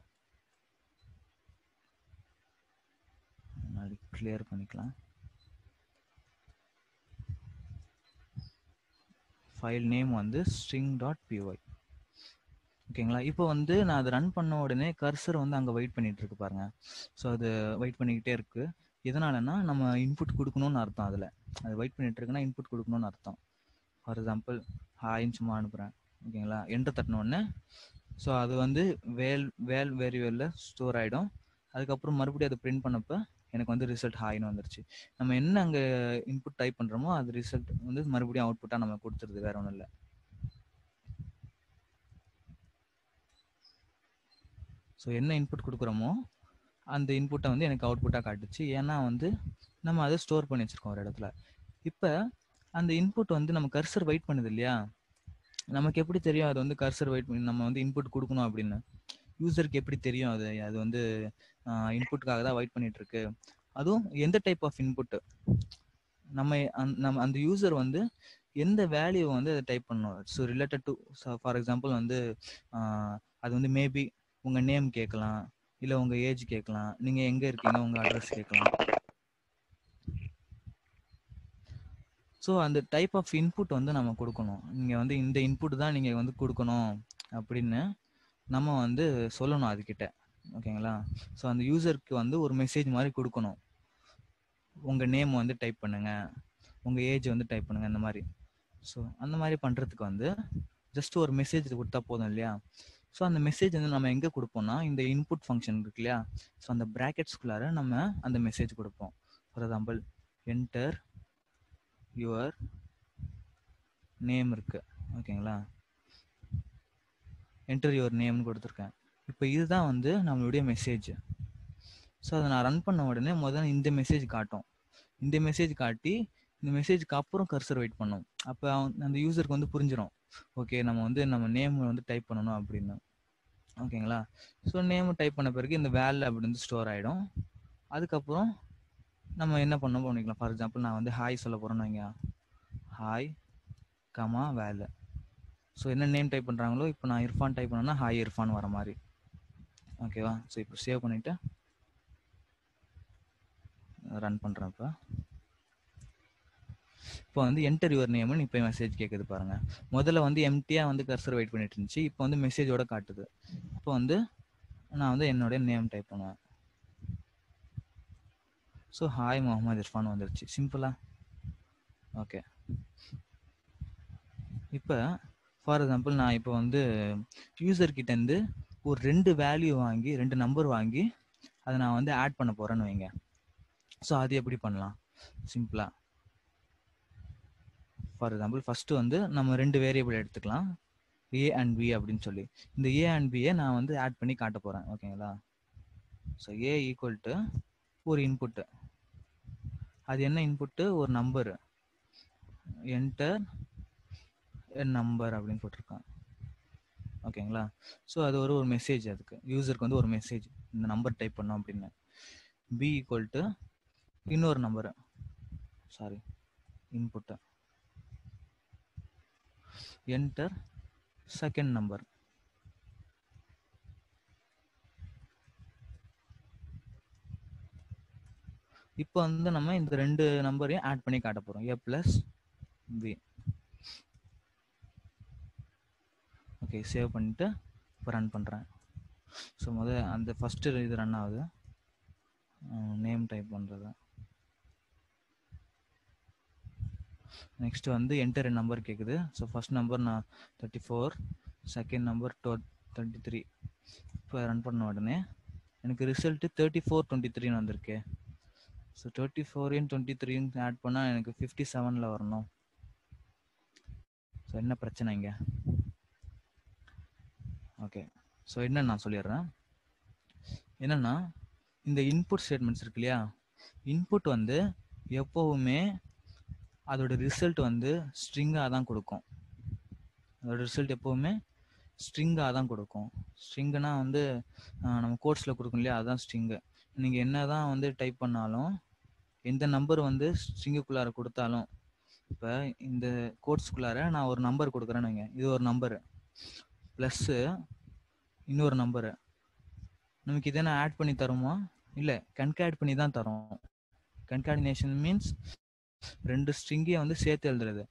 Speaker 2: கிளியர் பண்ணிக்கலாம் ஃபைல் நேம் வந்து ஸ்ட்ரிங் டாட் பிஒய் ஓகேங்களா இப்போ வந்து நான் அதை ரன் பண்ண உடனே கர்சர் வந்து அங்கே வெயிட் பண்ணிட்டு இருக்கு பாருங்க ஸோ அது வெயிட் பண்ணிக்கிட்டே இருக்கு எதனாலன்னா நம்ம இன்புட் கொடுக்கணும்னு அர்த்தம் அதில் அது வெயிட் பண்ணிட்டு இருக்குன்னா இன்புட் கொடுக்கணும்னு அர்த்தம் ஃபார் எக்ஸாம்பிள் ஹாய்ன்னு சும்மா அனுப்புகிறேன் ஓகேங்களா என்டர் தட்டின உடனே ஸோ அது வந்து வேல் வேல் வேரியபிளில் ஸ்டோர் ஆகிடும் அதுக்கப்புறம் மறுபடியும் அதை பிரிண்ட் பண்ணப்போ எனக்கு வந்து ரிசல்ட் ஹாய்னு வந்துருச்சு நம்ம என்ன அங்கே இன்புட் டைப் பண்ணுறோமோ அது ரிசல்ட் வந்து மறுபடியும் அவுட்புட்டாக நம்ம கொடுத்துருது வேற ஒன்றும் இல்லை ஸோ என்ன இன்புட் கொடுக்குறோமோ அந்த இன்புட்டை வந்து எனக்கு அவுட்புட்டாக காட்டுச்சு ஏன்னா வந்து நம்ம அதை ஸ்டோர் பண்ணி வச்சுருக்கோம் ஒரு இடத்துல இப்போ அந்த இன்புட் வந்து நம்ம கர்சர் வெயிட் பண்ணுது இல்லையா நமக்கு எப்படி தெரியும் அது வந்து கர்சர் வெயிட் பண்ணி நம்ம வந்து இன்புட் கொடுக்கணும் அப்படின்னு யூசருக்கு எப்படி தெரியும் அது அது வந்து இன்புட்டுக்காக தான் வெயிட் பண்ணிட்டு இருக்கு அதுவும் எந்த டைப் ஆஃப் இன்புட் நம்ம நம்ம அந்த யூசர் வந்து எந்த வேல்யூ வந்து அதை டைப் பண்ணணும் so related to for example வந்து அது வந்து மேபி உங்கள் நேம் கேட்கலாம் இல்லை உங்கள் ஏஜ் கேட்கலாம் நீங்கள் எங்கே இருக்கீங்க உங்கள் அட்ரஸ் கேட்கலாம் ஸோ அந்த டைப் ஆஃப் இன்புட் வந்து நம்ம கொடுக்கணும் நீங்கள் வந்து இந்த இன்புட் தான் நீங்கள் வந்து கொடுக்கணும் அப்படின்னு நம்ம வந்து சொல்லணும் அதுக்கிட்ட ஓகேங்களா ஸோ அந்த யூசருக்கு வந்து ஒரு மெசேஜ் மாதிரி கொடுக்கணும் உங்கள் நேம் வந்து டைப் பண்ணுங்க உங்கள் ஏஜ் வந்து டைப் பண்ணுங்க அந்த மாதிரி ஸோ அந்த மாதிரி பண்ணுறதுக்கு வந்து ஜஸ்ட் ஒரு மெசேஜ் கொடுத்தா போதும் இல்லையா ஸோ அந்த மெசேஜ் வந்து நம்ம எங்கே கொடுப்போம்னா இந்த இன்புட் ஃபங்க்ஷன் இருக்கு இல்லையா ஸோ அந்த ப்ராக்கெட்ஸ்குள்ளார நம்ம அந்த மெசேஜ் கொடுப்போம் for example enter your name இருக்கு ஓகேங்களா என்டர் யுவர் நேம்னு கொடுத்துருக்கேன் இப்போ இதுதான் வந்து நம்மளுடைய மெசேஜ் ஸோ அதை நான் ரன் பண்ண உடனே முதல்ல இந்த மெசேஜ் காட்டும் இந்த மெசேஜ் காட்டி இந்த மெசேஜ்க்கு அப்புறம் கர்சர் வெயிட் பண்ணும் அப்போ அந்த யூசருக்கு வந்து புரிஞ்சிடும் ஓகே நம்ம வந்து நம்ம நேம் வந்து டைப் பண்ணணும் அப்படின்னு ஓகேங்களா ஸோ நேம் டைப் பண்ண பிறகு இந்த வேல் அப்படி வந்து ஸ்டோர் ஆகிடும் அதுக்கப்புறம் நம்ம என்ன பண்ண பண்ணிக்கலாம் ஃபார் எக்ஸாம்பிள் நான் வந்து ஹாய் சொல்ல போகிறேன்னு வைங்க ஹாய் கமா வேல் ஸோ என்ன நேம் டைப் பண்ணுறாங்களோ இப்போ நான் இர்ஃபான் டைப் பண்ணேன்னா ஹாய் இர்ஃபான் வர மாதிரி ஓகேவா ஸோ இப்போ சேவ் பண்ணிவிட்டு ரன் பண்ணுறேன் இப்போ இப்போ வந்து என்டர் யுவர் நேம்னு இப்போ மெசேஜ் கேட்குது பாருங்க முதல்ல வந்து எம்டியாக வந்து கர்சர் வெயிட் பண்ணிட்டு இருந்துச்சு இப்போ வந்து மெசேஜோட காட்டுது இப்போ வந்து நான் வந்து என்னுடைய நேம் டைப் பண்ணுவேன் ஸோ ஹாய் முகமது இர்ஃபான் வந்துருச்சு சிம்பிளா ஓகே இப்போ ஃபார் எக்ஸாம்பிள் நான் இப்போ வந்து யூசர் கிட்டேருந்து ஒரு ரெண்டு வேல்யூ வாங்கி ரெண்டு நம்பர் வாங்கி அதை நான் வந்து ஆட் பண்ண போகிறேன்னு வைங்க ஸோ அது எப்படி பண்ணலாம் சிம்பிளாக ஃபார் எக்ஸாம்பிள் ஃபஸ்ட்டு வந்து நம்ம ரெண்டு வேரியபிள் எடுத்துக்கலாம் ஏ அண்ட் பி அப்படின்னு சொல்லி இந்த ஏ அண்ட் பியை நான் வந்து ஆட் பண்ணி காட்ட போகிறேன் ஓகேங்களா ஸோ ஏ ஈக்குவல் டு ஒரு இன்புட்டு அது என்ன இன்புட்டு ஒரு நம்பரு என்டர் நம்பர் அப்படின்னு போட்டிருக்கான் ஓகேங்களா ஸோ அது ஒரு ஒரு மெசேஜ் அதுக்கு யூசருக்கு வந்து ஒரு மெசேஜ் இந்த நம்பர் டைப் பண்ணோம் அப்படின்னு பி ஈக்குவல் டு இன்னொரு number sorry input enter second number இப்போ வந்து நம்ம இந்த ரெண்டு நம்பரையும் ஆட் பண்ணி காட்ட போறோம் a plus b okay save பண்ணிட்டு இப்போ ரன் பண்ணுறேன் ஸோ முதல் அந்த ஃபஸ்ட்டு இது ரன் ஆகுது நேம் டைப் பண்ணுறது நெக்ஸ்ட் வந்து என்டர் நம்பர் கேட்குது ஸோ ஃபர்ஸ்ட் நம்பர் நான் தேர்ட்டி ஃபோர் செகண்ட் நம்பர் டோ தேர்ட்டி த்ரீ இப்போ ரன் பண்ண உடனே எனக்கு ரிசல்ட்டு தேர்ட்டி ஃபோர் டுவெண்ட்டி த்ரீன்னு வந்திருக்கு ஸோ தேர்ட்டி ஃபோரையும் டுவெண்ட்டி த்ரீன்னு ஆட் பண்ணால் எனக்கு ஃபிஃப்டி செவனில் வரணும் ஸோ என்ன பிரச்சனை இங்கே ஓகே ஸோ என்ன நான் சொல்லிடுறேன் என்னன்னா இந்த இன்புட் ஸ்டேட்மெண்ட்ஸ் இருக்கு இல்லையா இன்புட் வந்து எப்போவுமே அதோட ரிசல்ட் வந்து ஸ்ட்ரிங்காக தான் கொடுக்கும் அதோட ரிசல்ட் எப்போவுமே ஸ்ட்ரிங்காக தான் கொடுக்கும் ஸ்ட்ரிங்குனா வந்து ஆஹ், நம்ம கோட்ஸில் கொடுக்கும் இல்லையா அதுதான் ஸ்ட்ரிங்கு நீங்கள் என்ன தான் வந்து டைப் பண்ணாலும் எந்த நம்பர் வந்து ஸ்ட்ரிங்குக்குள்ளார கொடுத்தாலும் இப்போ இந்த கோட்ஸ்குள்ளார நான் ஒரு நம்பர் கொடுக்குறேன்னு வைங்க இது ஒரு நம்பரு ப்ளஸ்ஸு இன்னொரு நம்பரு நமக்கு இதை நான் ஆட் பண்ணி தருமா இல்லை கன்கேட் பண்ணி தான் தரோம் கன்காடினேஷன் மீன்ஸ் ரெண்டு ஸ்ட்ரிங்கையும் வந்து சேர்த்து எழுதுறது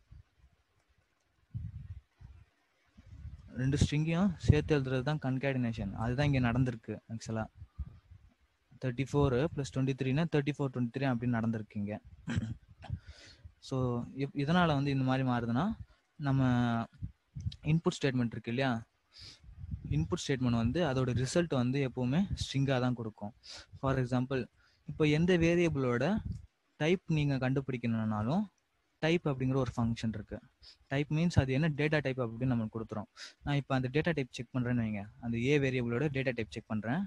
Speaker 2: ரெண்டு ஸ்ட்ரிங்கையும் சேர்த்து எழுதுறது தான் கன்காடினேஷன் அதுதான் இங்கே நடந்திருக்கு ஆக்சுவலாக தேர்ட்டி ஃபோரு ப்ளஸ் டுவெண்ட்டி த்ரீனா தேர்ட்டி ஃபோர் டுவெண்ட்டி த்ரீ அப்படின்னு நடந்திருக்கீங்க ஸோ இதனால் வந்து இந்த மாதிரி மாறுதுன்னா நம்ம இன்புட் ஸ்டேட்மெண்ட் இருக்கு இல்லையா இன்புட் ஸ்டேட்மெண்ட் வந்து அதோட ரிசல்ட் வந்து எப்போவுமே ஸ்ட்ரிங்காக தான் கொடுக்கும் ஃபார் எக்ஸாம்பிள் இப்போ எந்த வேரியபிளோட டைப் நீங்கள் கண்டுபிடிக்கணும்னாலும் டைப் அப்படிங்கிற ஒரு ஃபங்க்ஷன் இருக்கு டைப் மீன்ஸ் அது என்ன டேட்டா டைப் அப்படின்னு நம்ம கொடுத்துரும் நான் இப்போ அந்த டேட்டா டைப் செக் பண்ணுறேன்னு வைங்க அந்த ஏ வேரியபிளோட டேட்டா டைப் செக் பண்ணுறேன்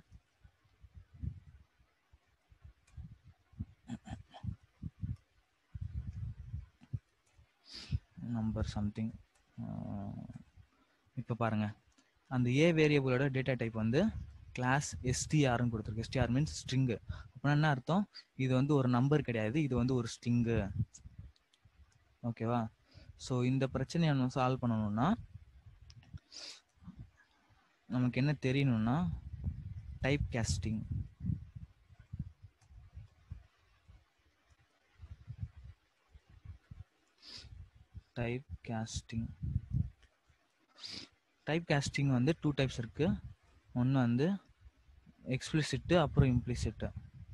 Speaker 2: நம்பர் சம்திங் இப்போ பாருங்க அந்த ஏ வேரியபிளோட டேட்டா டைப் வந்து கிளாஸ் எஸ்டிஆர்னு கொடுத்துருக்கு எஸ்டிஆர் மீன்ஸ் ஸ்ட்ரிங்கு அப்படின்னா என்ன அர்த்தம் இது வந்து ஒரு நம்பர் கிடையாது இது வந்து ஒரு ஸ்ட்ரிங்கு ஓகேவா ஸோ இந்த பிரச்சனையை நம்ம சால்வ் பண்ணணும்னா நமக்கு என்ன தெரியணும்னா type casting type casting type casting வந்து டூ டைப்ஸ் இருக்கு ஒன்று வந்து எக்ஸ்பிளிசிட்டு அப்புறம் இம்ப்ளிசிட்டு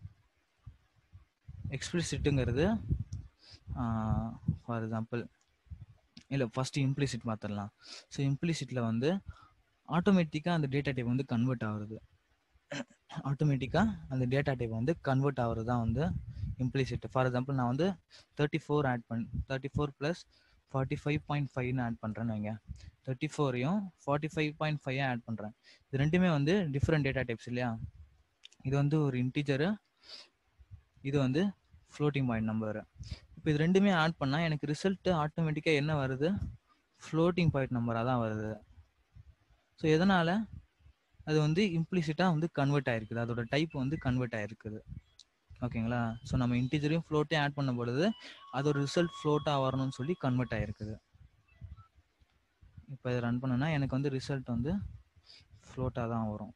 Speaker 2: எக்ஸ்பிளிசிட்டுங்கிறது ஃபார் எக்ஸாம்பிள் இல்லை ஃபஸ்ட்டு இம்ப்ளிசிட் பார்த்துடலாம் ஸோ இம்ப்ளிசிட்டில் வந்து ஆட்டோமேட்டிக்காக அந்த டேட்டா டைப் வந்து கன்வெர்ட் ஆகுறது ஆட்டோமேட்டிக்காக அந்த டேட்டா டைப் வந்து கன்வெர்ட் ஆகுறது தான் வந்து இம்ப்ளிசிட் ஃபார் எக்ஸாம்பிள் நான் வந்து தேர்ட்டி ஃபோர் ஆட் பண்ணி thirty four plus forty five point ஃபைவ்னு ஆட் பண்ணுறேன்னு வைங்க தேர்ட்டி ஃபோரையும் forty five point five add பண்ணுறேன் இது ரெண்டுமே வந்து டிஃப்ரெண்ட் டேட்டா டைப்ஸ் இல்லையா இது வந்து ஒரு இன்டீஜரு இது வந்து ஃப்ளோட்டிங் பாயிண்ட் நம்பரு இப்போ இது ரெண்டுமே ஆட் பண்ணால் எனக்கு ரிசல்ட்டு ஆட்டோமேட்டிக்காக என்ன வருது ஃப்ளோட்டிங் பாயிண்ட் நம்பராக தான் வருது ஸோ எதனால் அது வந்து இம்ப்ளிசிட்டாக வந்து கன்வெர்ட் ஆயிருக்குது அதோட டைப் வந்து கன்வெர்ட் ஆயிருக்குது ஓகேங்களா ஸோ நம்ம இன்டீஜரையும் ஃப்ளோட்டையும் ஆட் பண்ணும் பொழுது அதோட ரிசல்ட் ஃப்ளோட்டாக வரணும்னு சொல்லி கன்வெர்ட் ஆயிருக்குது இப்போ இதை ரன் பண்ணுனா எனக்கு வந்து ரிசல்ட் வந்து ஃப்ளோட்டாக தான் வரும்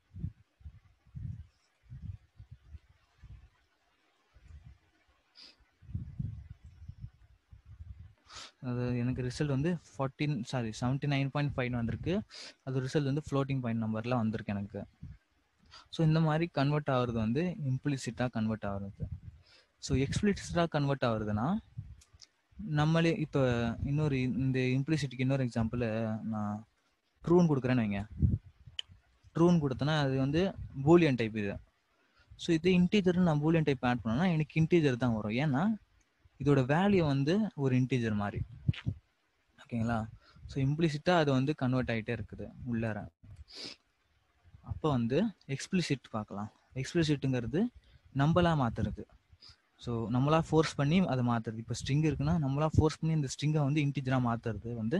Speaker 2: அது எனக்கு ரிசல்ட் வந்து ஃபார்ட்டின் sorry seventy nine point five வந்திருக்கு அது ரிசல்ட் வந்து ஃப்ளோட்டிங் பாயிண்ட் நம்பரில் வந்திருக்கு எனக்கு ஸோ இந்த மாதிரி கன்வெர்ட் ஆகுறது வந்து இம்ப்ளிசிட்டாக கன்வெர்ட் ஆகுறது ஸோ எக்ஸ்பிளிசிட்டாக கன்வெர்ட் ஆகுறதுனா நம்மளே இப்போ இன்னொரு இந்த இம்ப்ளிசிட்டிக்கு இன்னொரு எக்ஸாம்பிள் நான் ட்ரூன் கொடுக்குறேன்னு வைங்க ட்ரூன் கொடுத்தேன்னா அது வந்து பூலியன் டைப் இது ஸோ இது இன்டீஜர் நான் பூலியன் டைப் ஆட் பண்ணேன்னா எனக்கு இன்டீஜர் தான் வரும் ஏன்னா இதோட வேல்யூ வந்து ஒரு இன்டீஜர் மாதிரி ஓகேங்களா ஸோ இம்ப்ளிசிட்டாக அது வந்து கன்வெர்ட் ஆகிட்டே இருக்குது உள்ளார அப்போ வந்து எக்ஸ்பிளிசிட் பார்க்கலாம் எக்ஸ்பிளிசிட்டுங்கிறது நம்மளா மாற்றுறது ஸோ நம்மளா ஃபோர்ஸ் பண்ணி அதை மாற்றுறது இப்போ ஸ்ட்ரிங் இருக்குன்னா நம்மளா ஃபோர்ஸ் பண்ணி இந்த ஸ்ட்ரிங்கை வந்து இன்டிஜராக மாற்றுறது வந்து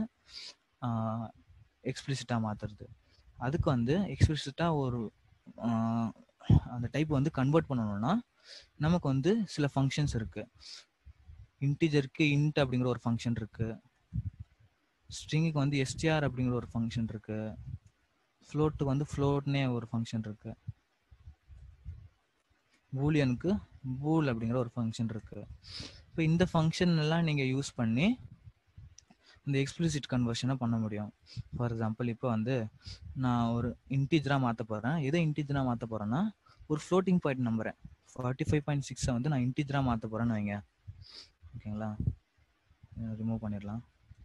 Speaker 2: எக்ஸ்பிளிசிட்டாக மாற்றுறது அதுக்கு வந்து எக்ஸ்பிளிசிட்டாக ஒரு அந்த டைப் வந்து கன்வெர்ட் பண்ணணும்னா நமக்கு வந்து சில ஃபங்க்ஷன்ஸ் இருக்கு இன்டிஜருக்கு இன்ட் அப்படிங்கிற ஒரு ஃபங்க்ஷன் இருக்கு ஸ்ட்ரிங்குக்கு வந்து எஸ்டிஆர் அப்படிங்கிற ஒரு ஃபங்க்ஷன் இருக்கு ஃப்ளோட்டுக்கு வந்து ஃப்ளோட்னே ஒரு ஃபங்க்ஷன் இருக்கு பூலியனுக்கு பூல் அப்படிங்கிற ஒரு ஃபங்க்ஷன் இருக்கு இப்போ இந்த ஃபங்க்ஷன் எல்லாம் நீங்கள் யூஸ் பண்ணி இந்த எக்ஸ்பிளிசிட் கன்வர்ஷனை பண்ண முடியும் ஃபார் எக்ஸாம்பிள் இப்போ வந்து நான் ஒரு இன்டீஜராக மாற்ற போகிறேன் எதை இன்டீஜராக மாற்ற போகிறேன்னா ஒரு ஃப்ளோட்டிங் பாயிண்ட் நம்புறேன் ஃபார்ட்டி ஃபைவ் பாயிண்ட் சிக்ஸை வந்து நான் இன்டீஜராக மாற்ற போகிறேன்னு வைங்க ஓகேங்களா ரிமூவ் பண்ணிடலாம்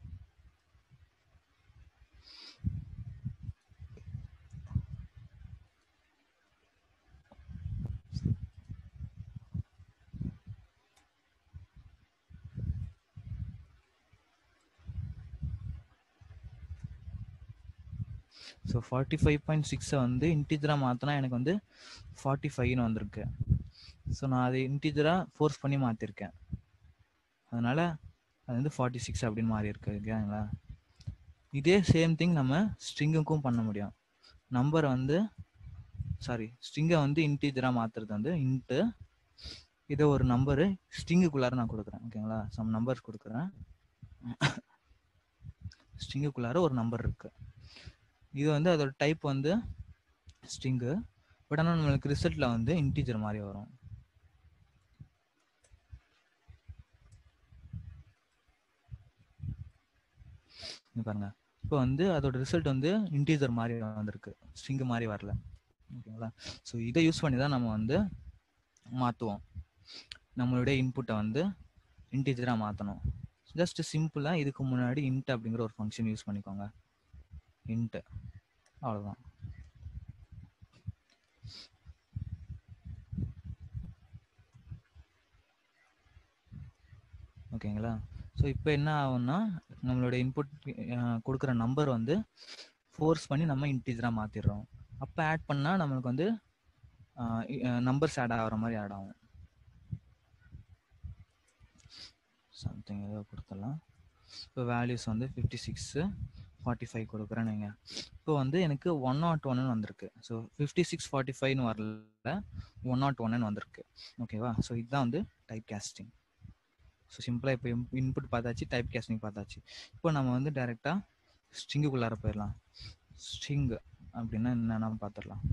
Speaker 2: ஸோ ஃபார்ட்டி ஃபைவ் பாயிண்ட் சிக்ஸை வந்து இன்டீஜராக மாற்றினா எனக்கு வந்து ஃபார்ட்டி ஃபைவ்னு வந்திருக்கு ஸோ நான் அதை இன்டீஜராக ஃபோர்ஸ் பண்ணி மாற்றிருக்கேன் அதனால் அது வந்து ஃபார்ட்டி சிக்ஸ் அப்படின்னு மாறி இருக்கு ஓகேங்களா இதே சேம் திங் நம்ம ஸ்ட்ரிங்குக்கும் பண்ண முடியும் நம்பரை வந்து சாரி ஸ்ட்ரிங்கை வந்து இன்டீஜராக மாற்றுறது வந்து இன்ட்டு இதை ஒரு நம்பரு ஸ்ட்ரிங்குக்குள்ளார நான் கொடுக்குறேன் ஓகேங்களா சம் நம்பர்ஸ் கொடுக்குறேன் ஸ்ட்ரிங்குக்குள்ளார ஒரு நம்பர் இருக்குது இது வந்து அதோட டைப் வந்து ஸ்ட்ரிங்கு பட் ஆனால் நம்மளுக்கு ரிசல்ட்டில் வந்து இன்டீஜர் மாதிரி வரும் இங்க பாருங்க இப்போ வந்து அதோட ரிசல்ட் வந்து இன்டீஜர் மாதிரி வந்திருக்கு ஸ்ட்ரிங்கு மாதிரி வரல ஓகேங்களா ஸோ இதை யூஸ் பண்ணி தான் நம்ம வந்து மாற்றுவோம் நம்மளுடைய இன்புட்டை வந்து இன்டீஜராக மாற்றணும் ஜஸ்ட் சிம்பிளாக இதுக்கு முன்னாடி இன்ட் அப்படிங்கிற ஒரு ஃபங்க்ஷன் யூஸ் பண்ணிக்கோங்க இன்ட்டு அவ்வளோதான் ஓகேங்களா ஸோ இப்போ என்ன ஆகும்னா நம்மளோட இன்புட் கொடுக்குற நம்பர் வந்து ஃபோர்ஸ் பண்ணி நம்ம இன்டீஜராக மாற்றிடுறோம் அப்போ ஆட் பண்ணால் நம்மளுக்கு வந்து நம்பர்ஸ் ஆட் ஆகிற மாதிரி ஆட் ஆகும் சம்திங் ஏதோ கொடுத்துடலாம் இப்போ வேல்யூஸ் வந்து ஃபிஃப்டி சிக்ஸு ஃபார்ட்டி ஃபைவ் கொடுக்குறேன்னு வைங்க இப்போ வந்து எனக்கு ஒன் நாட் ஒன்னு வந்திருக்கு ஸோ ஃபிஃப்டி சிக்ஸ் ஃபார்ட்டி ஃபைவ்னு வரல ஒன் நாட் ஒன்னு வந்திருக்கு ஓகேவா ஸோ இதுதான் வந்து டைப் கேஸ்டிங் ஸோ சிம்பிளாக இப்போ இன்புட் பார்த்தாச்சு டைப் கேஸ்டிங் பார்த்தாச்சு இப்போ நம்ம வந்து டைரெக்டாக ஸ்ட்ரிங்குக்குள்ளார போயிடலாம் ஸ்ட்ரிங் அப்படின்னா என்னென்ன பார்த்துடலாம்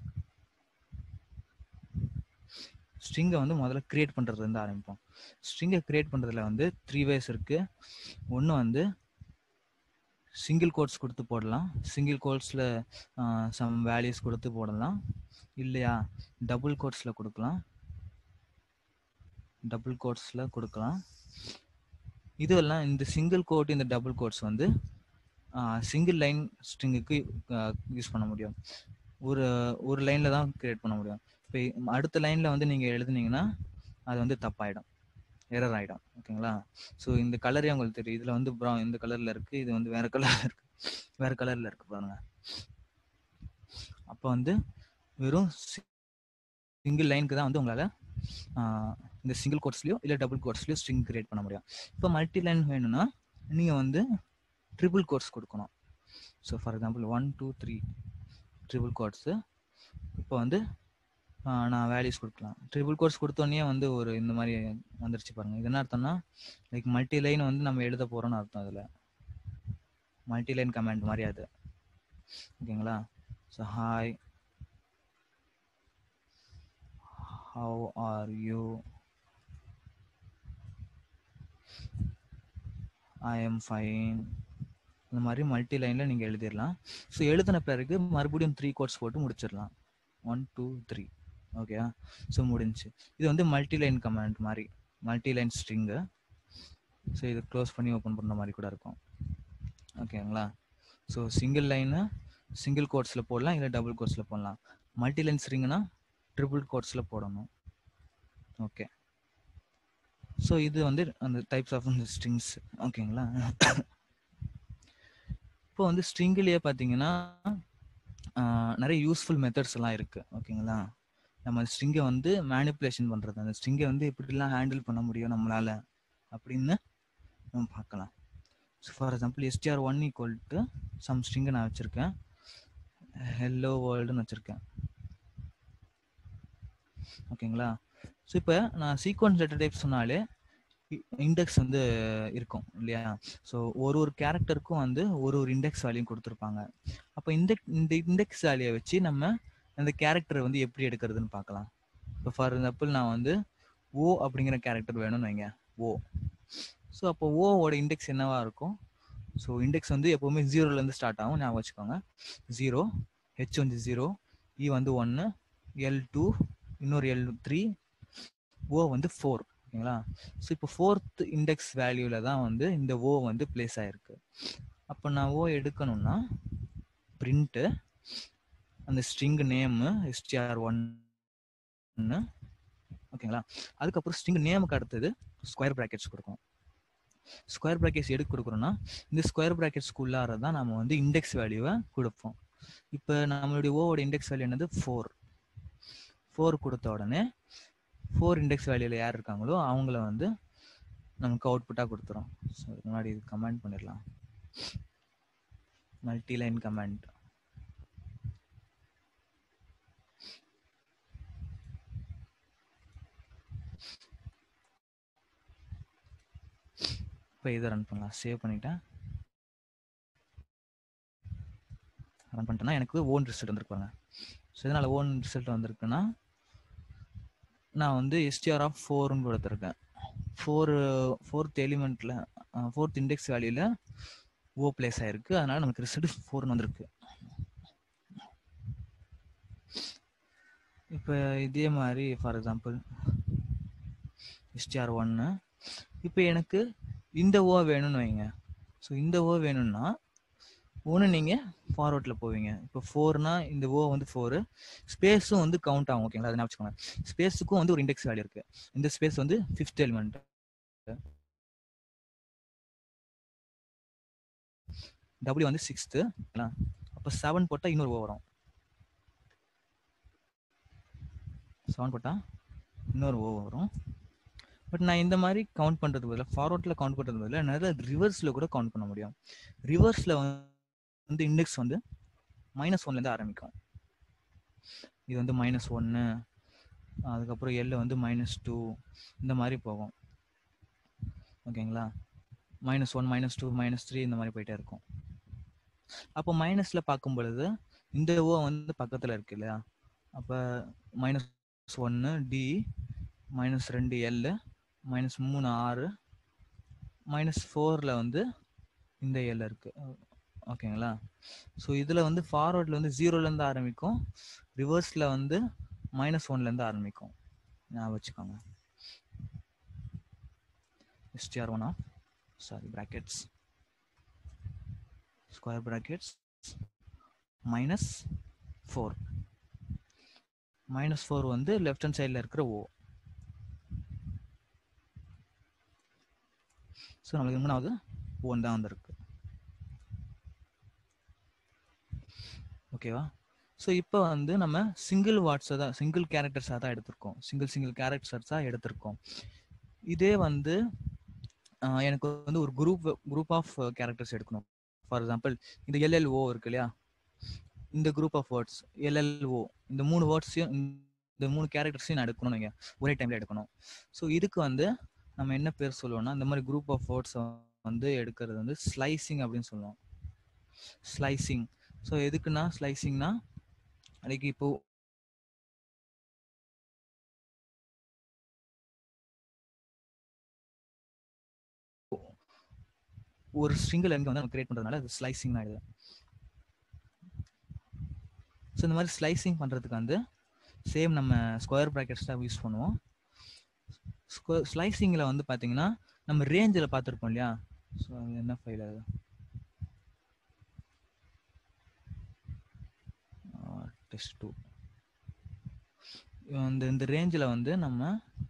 Speaker 2: ஸ்ட்ரிங்கை வந்து முதல்ல கிரியேட் பண்ணுறது வந்து ஆரம்பிப்போம் ஸ்ட்ரிங்கை கிரியேட் பண்ணுறதுல வந்து த்ரீ வேஸ் இருக்குது ஒன்று வந்து சிங்கிள் கோட்ஸ் கொடுத்து போடலாம் சிங்கிள் கோட்ஸில் சம் வேல்யூஸ் கொடுத்து போடலாம் இல்லையா டபுள் கோட்ஸில் கொடுக்கலாம் டபுள் கோட்ஸில் கொடுக்கலாம் இதெல்லாம் இந்த சிங்கிள் கோட் இந்த டபுள் கோட்ஸ் வந்து சிங்கிள் லைன் ஸ்ட்ரிங்குக்கு யூஸ் பண்ண முடியும் ஒரு ஒரு லைனில் தான் கிரியேட் பண்ண முடியும் இப்போ அடுத்த லைனில் வந்து நீங்கள் எழுதுனீங்கன்னா அது வந்து தப்பாயிடும் எரர் ஆகிடும் ஓகேங்களா ஸோ இந்த கலரே உங்களுக்கு தெரியும் இதில் வந்து ப்ரௌன் இந்த கலரில் இருக்குது இது வந்து வேறு கலரில் இருக்குது வேறு கலரில் இருக்குது பாருங்க அப்போ வந்து வெறும் சிங்கிள் லைனுக்கு தான் வந்து உங்களால் இந்த சிங்கிள் கோட்ஸ்லையோ இல்லை டபுள் கோட்ஸ்லையோ ஸ்ட்ரிங் கிரியேட் பண்ண முடியும் இப்போ மல்டி லைன் வேணும்னா நீங்கள் வந்து ட்ரிபிள் கோட்ஸ் கொடுக்கணும் so for example one two three triple quotes இப்போ வந்து நான் வேல்யூஸ் கொடுக்கலாம் ட்ரிபிள் கோர்ஸ் கொடுத்தோன்னே வந்து ஒரு இந்த மாதிரி வந்துருச்சு பாருங்க இது என்ன அர்த்தம்னா லைக் மல்டி லைன் வந்து நம்ம எழுத போறோம்னு அர்த்தம் அதில் மல்டி லைன் கமெண்ட் மாதிரி அது ஓகேங்களா so hi how are you I am fine இந்த மாதிரி மல்டி லைனில் நீங்கள் எழுதிடலாம் ஸோ எழுதின பிறகு மறுபடியும் த்ரீ கோட்ஸ் போட்டு முடிச்சிடலாம் one two three okay so முடிஞ்சு இது வந்து மல்டி லைன் கமெண்ட் மாதிரி மல்டி லைன் ஸ்ட்ரிங்கு ஸோ இது க்ளோஸ் பண்ணி ஓப்பன் பண்ணுற மாதிரி கூட இருக்கும் ஓகேங்களா ஸோ சிங்கிள் லைனு சிங்கிள் கோட்ஸில் போடலாம் இல்லை டபுள் கோட்ஸில் போடலாம் மல்டி லைன் ஸ்ட்ரிங்னா ட்ரிபிள் கோட்ஸில் போடணும் ஓகே ஸோ இது வந்து அந்த டைப்ஸ் ஆஃப் ஸ்ட்ரிங்ஸ் ஓகேங்களா இப்போ வந்து ஸ்ட்ரிங்கிலேயே பார்த்தீங்கன்னா நிறைய யூஸ்ஃபுல் மெத்தட்ஸ் எல்லாம் இருக்கு ஓகேங்களா நம்ம ஸ்ட்ரிங்கை வந்து மேனிப்புலேஷன் பண்ணுறது அந்த ஸ்ட்ரிங்கை வந்து எப்படிலாம் ஹேண்டில் பண்ண முடியும் நம்மளால அப்படின்னு நம்ம பார்க்கலாம் so for example STR one equal to some ஸ்ட்ரிங்கை நான் வச்சுருக்கேன் ஹெல்லோ வேர்ல்டுன்னு வச்சுருக்கேன் ஓகேங்களா ஸோ இப்போ நான் சீக்வன்ஸ் டேட்டா டைப் சொன்னாலே இண்டெக்ஸ் வந்து இருக்கும் இல்லையா ஸோ ஒரு ஒரு கேரக்டருக்கும் வந்து ஒரு ஒரு இண்டெக்ஸ் வேல்யூ கொடுத்துருப்பாங்க அப்போ இந்த இந்த இண்டெக்ஸ் வேல்யூவை வச்சு நம்ம அந்த கேரக்டரை வந்து எப்படி எடுக்கிறதுன்னு பார்க்கலாம் இப்போ ஃபார் எக்ஸாம்பிள் நான் வந்து ஓ அப்படிங்கிற கேரக்டர் வேணும்னு வைங்க ஓ ஸோ அப்போ ஓவோட இண்டெக்ஸ் என்னவா இருக்கும் ஸோ இண்டெக்ஸ் வந்து எப்போவுமே ஜீரோலேருந்து ஸ்டார்ட் ஆகும் ஞாபகம் வச்சுக்கோங்க ஜீரோ ஹெச் வந்து ஜீரோ இ வந்து ஒன்று எல் டூ இன்னொரு எல் த்ரீ ஓ வந்து ஃபோர் ஓகேங்களா ஸோ இப்போ ஃபோர்த் இண்டெக்ஸ் வேல்யூவில் தான் வந்து இந்த ஓ வந்து பிளேஸ் ஆயிருக்கு அப்போ நான் ஓ எடுக்கணும்னா பிரிண்ட்டு அந்த ஸ்ட்ரிங் நேமு எஸ்டிஆர் ஒன்னு ஓகேங்களா அதுக்கப்புறம் ஸ்ட்ரிங் நேமுக்கு அடுத்தது ஸ்கொயர் ப்ராக்கெட்ஸ் கொடுக்கும் ஸ்கொயர் ப்ராக்கெட்ஸ் எதுக்கு கொடுக்குறோம்னா இந்த ஸ்கொயர் ப்ராக்கெட்ஸ்க்குள்ளார தான் நம்ம வந்து இண்டெக்ஸ் வேல்யூவை கொடுப்போம் இப்போ நம்மளுடைய ஓவோட இண்டெக்ஸ் வேல்யூ என்னது ஃபோர் ஃபோர் கொடுத்த உடனே ஃபோர் இண்டெக்ஸ் வேல்யூவில் யார் இருக்காங்களோ அவங்கள வந்து நமக்கு அவுட்புட்டாக கொடுத்துரும் ஸோ முன்னாடி இது கமெண்ட் பண்ணிடலாம் மல்டி லைன் கமெண்ட் இப்போ இதை ரன் பண்ணலாம் சேவ் பண்ணிட்டேன் ரன் பண்ணிட்டேன்னா எனக்கு ஓன் ரிசல்ட் வந்திருப்பாங்க ஸோ இதனால் ஓன் ரிசல்ட் வந்திருக்குன்னா நான் வந்து எஸ்டிஆர் ஆஃப் ஃபோர்னு கொடுத்துருக்கேன் ஃபோர் ஃபோர்த் எலிமெண்ட்டில் ஃபோர்த் இண்டெக்ஸ் வேல்யூவில் ஓ பிளேஸ் ஆயிருக்கு அதனால நமக்கு ரிசல்ட் ஃபோர்னு வந்திருக்கு இப்போ இதே மாதிரி ஃபார் எக்ஸாம்பிள் எஸ்டிஆர் ஒன்று இப்போ எனக்கு இந்த ஓ வேணும்னு வைங்க ஸோ இந்த ஓ வேணும்னா ஒன்று நீங்கள் ஃபார்வர்டில் போவீங்க இப்போ ஃபோர்னா இந்த ஓ வந்து ஃபோரு ஸ்பேஸும் வந்து கவுண்ட் ஆகும் ஓகேங்களா அதை வச்சுக்கோங்க ஸ்பேஸுக்கும் வந்து ஒரு இண்டெக்ஸ் வேல்யூ இருக்கு இந்த ஸ்பேஸ் வந்து ஃபிஃப்த் எலிமெண்ட் டபிள்யூ வந்து சிக்ஸ்த்து அப்போ செவன் போட்டால் இன்னொரு ஓ வரும் செவன் போட்டால் இன்னொரு ஓ வரும் பட் நான் இந்த மாதிரி கவுண்ட் பண்ணுறது பதிலாக ஃபார்வர்டில் கவுண்ட் பண்ணுறது பதிலாக என்னால் ரிவர்ஸில் கூட கவுண்ட் பண்ண முடியும் ரிவர்ஸில் வந்து இண்டெக்ஸ் வந்து மைனஸ் ஒன்லேருந்து ஆரம்பிக்கும் இது வந்து மைனஸ் ஒன்று அதுக்கப்புறம் எல்ல வந்து மைனஸ் டூ இந்த மாதிரி போகும் ஓகேங்களா minus one minus two minus three இந்த மாதிரி போயிட்டே இருக்கும் அப்போ மைனஸில் பார்க்கும் பொழுது இந்த ஓ வந்து பக்கத்தில் இருக்கு இல்லையா அப்போ மைனஸ் ஒன்று டி மைனஸ் ரெண்டு எல் மைனஸ் மூணு ஆறு மைனஸ் ஃபோரில் வந்து இந்த எல் இருக்கு ஓகேங்களா ஸோ இதில் வந்து ஃபார்வர்டில் வந்து ஜீரோலேருந்து ஆரம்பிக்கும் ரிவர்ஸில் வந்து மைனஸ் ஒன்லேருந்து ஆரம்பிக்கும் ஞாபகம் வச்சுக்கோங்க STR one of sorry brackets square brackets minus four minus four வந்து லெஃப்ட் ஹேண்ட் சைடில் இருக்கிற ஓ ஸோ நம்மளுக்கு மூணாவது ஒன் தான் வந்திருக்கு ஓகேவா ஸோ இப்போ வந்து நம்ம சிங்கிள் வாட்ஸை தான் சிங்கிள் கேரக்டர்ஸாக தான் எடுத்திருக்கோம் சிங்கிள் சிங்கிள் கேரக்டர்ஸாக எடுத்திருக்கோம் இதே வந்து எனக்கு வந்து ஒரு குரூப் குரூப் ஆஃப் கேரக்டர்ஸ் எடுக்கணும் ஃபார் எக்ஸாம்பிள் இந்த எல்எல்ஓ இருக்கு இல்லையா இந்த குரூப் ஆஃப் வேர்ட்ஸ் எல்எல்ஓ இந்த மூணு வேர்ட்ஸையும் இந்த மூணு கேரக்டர்ஸையும் நான் எடுக்கணும் நீங்கள் ஒரே டைமில் எடுக்கணும் ஸோ இதுக்கு வந்து நம்ம என்ன பேர் சொல்லுவோம்னா இந்த மாதிரி குரூப் ஆஃப் வேர்ட்ஸ் வந்து எடுக்கிறது வந்து ஸ்லைசிங் அப்படின்னு சொல்லுவோம் ஸ்லைசிங் ஸோ எதுக்குன்னா ஸ்லைசிங்னா அதுக்கு இப்போ ஒரு ஸ்ட்ரிங்கில் எங்கே வந்து நம்ம கிரியேட் பண்ணுறதுனால அது ஸ்லைசிங் ஆகிடுது ஸோ இந்த மாதிரி ஸ்லைசிங் பண்ணுறதுக்கு வந்து சேம் நம்ம ஸ்கொயர் ப்ராக்கெட்ஸ் தான் யூஸ் பண்ணுவோம் ஸ்லைசிங்கில் வந்து பார்த்தீங்கன்னா நம்ம ரேஞ்சில் பார்த்துருப்போம் இல்லையா ஸோ என்ன ஃபைல் அது டெஸ்ட் டூ இந்த இந்த ரேஞ்சில் வந்து நம்ம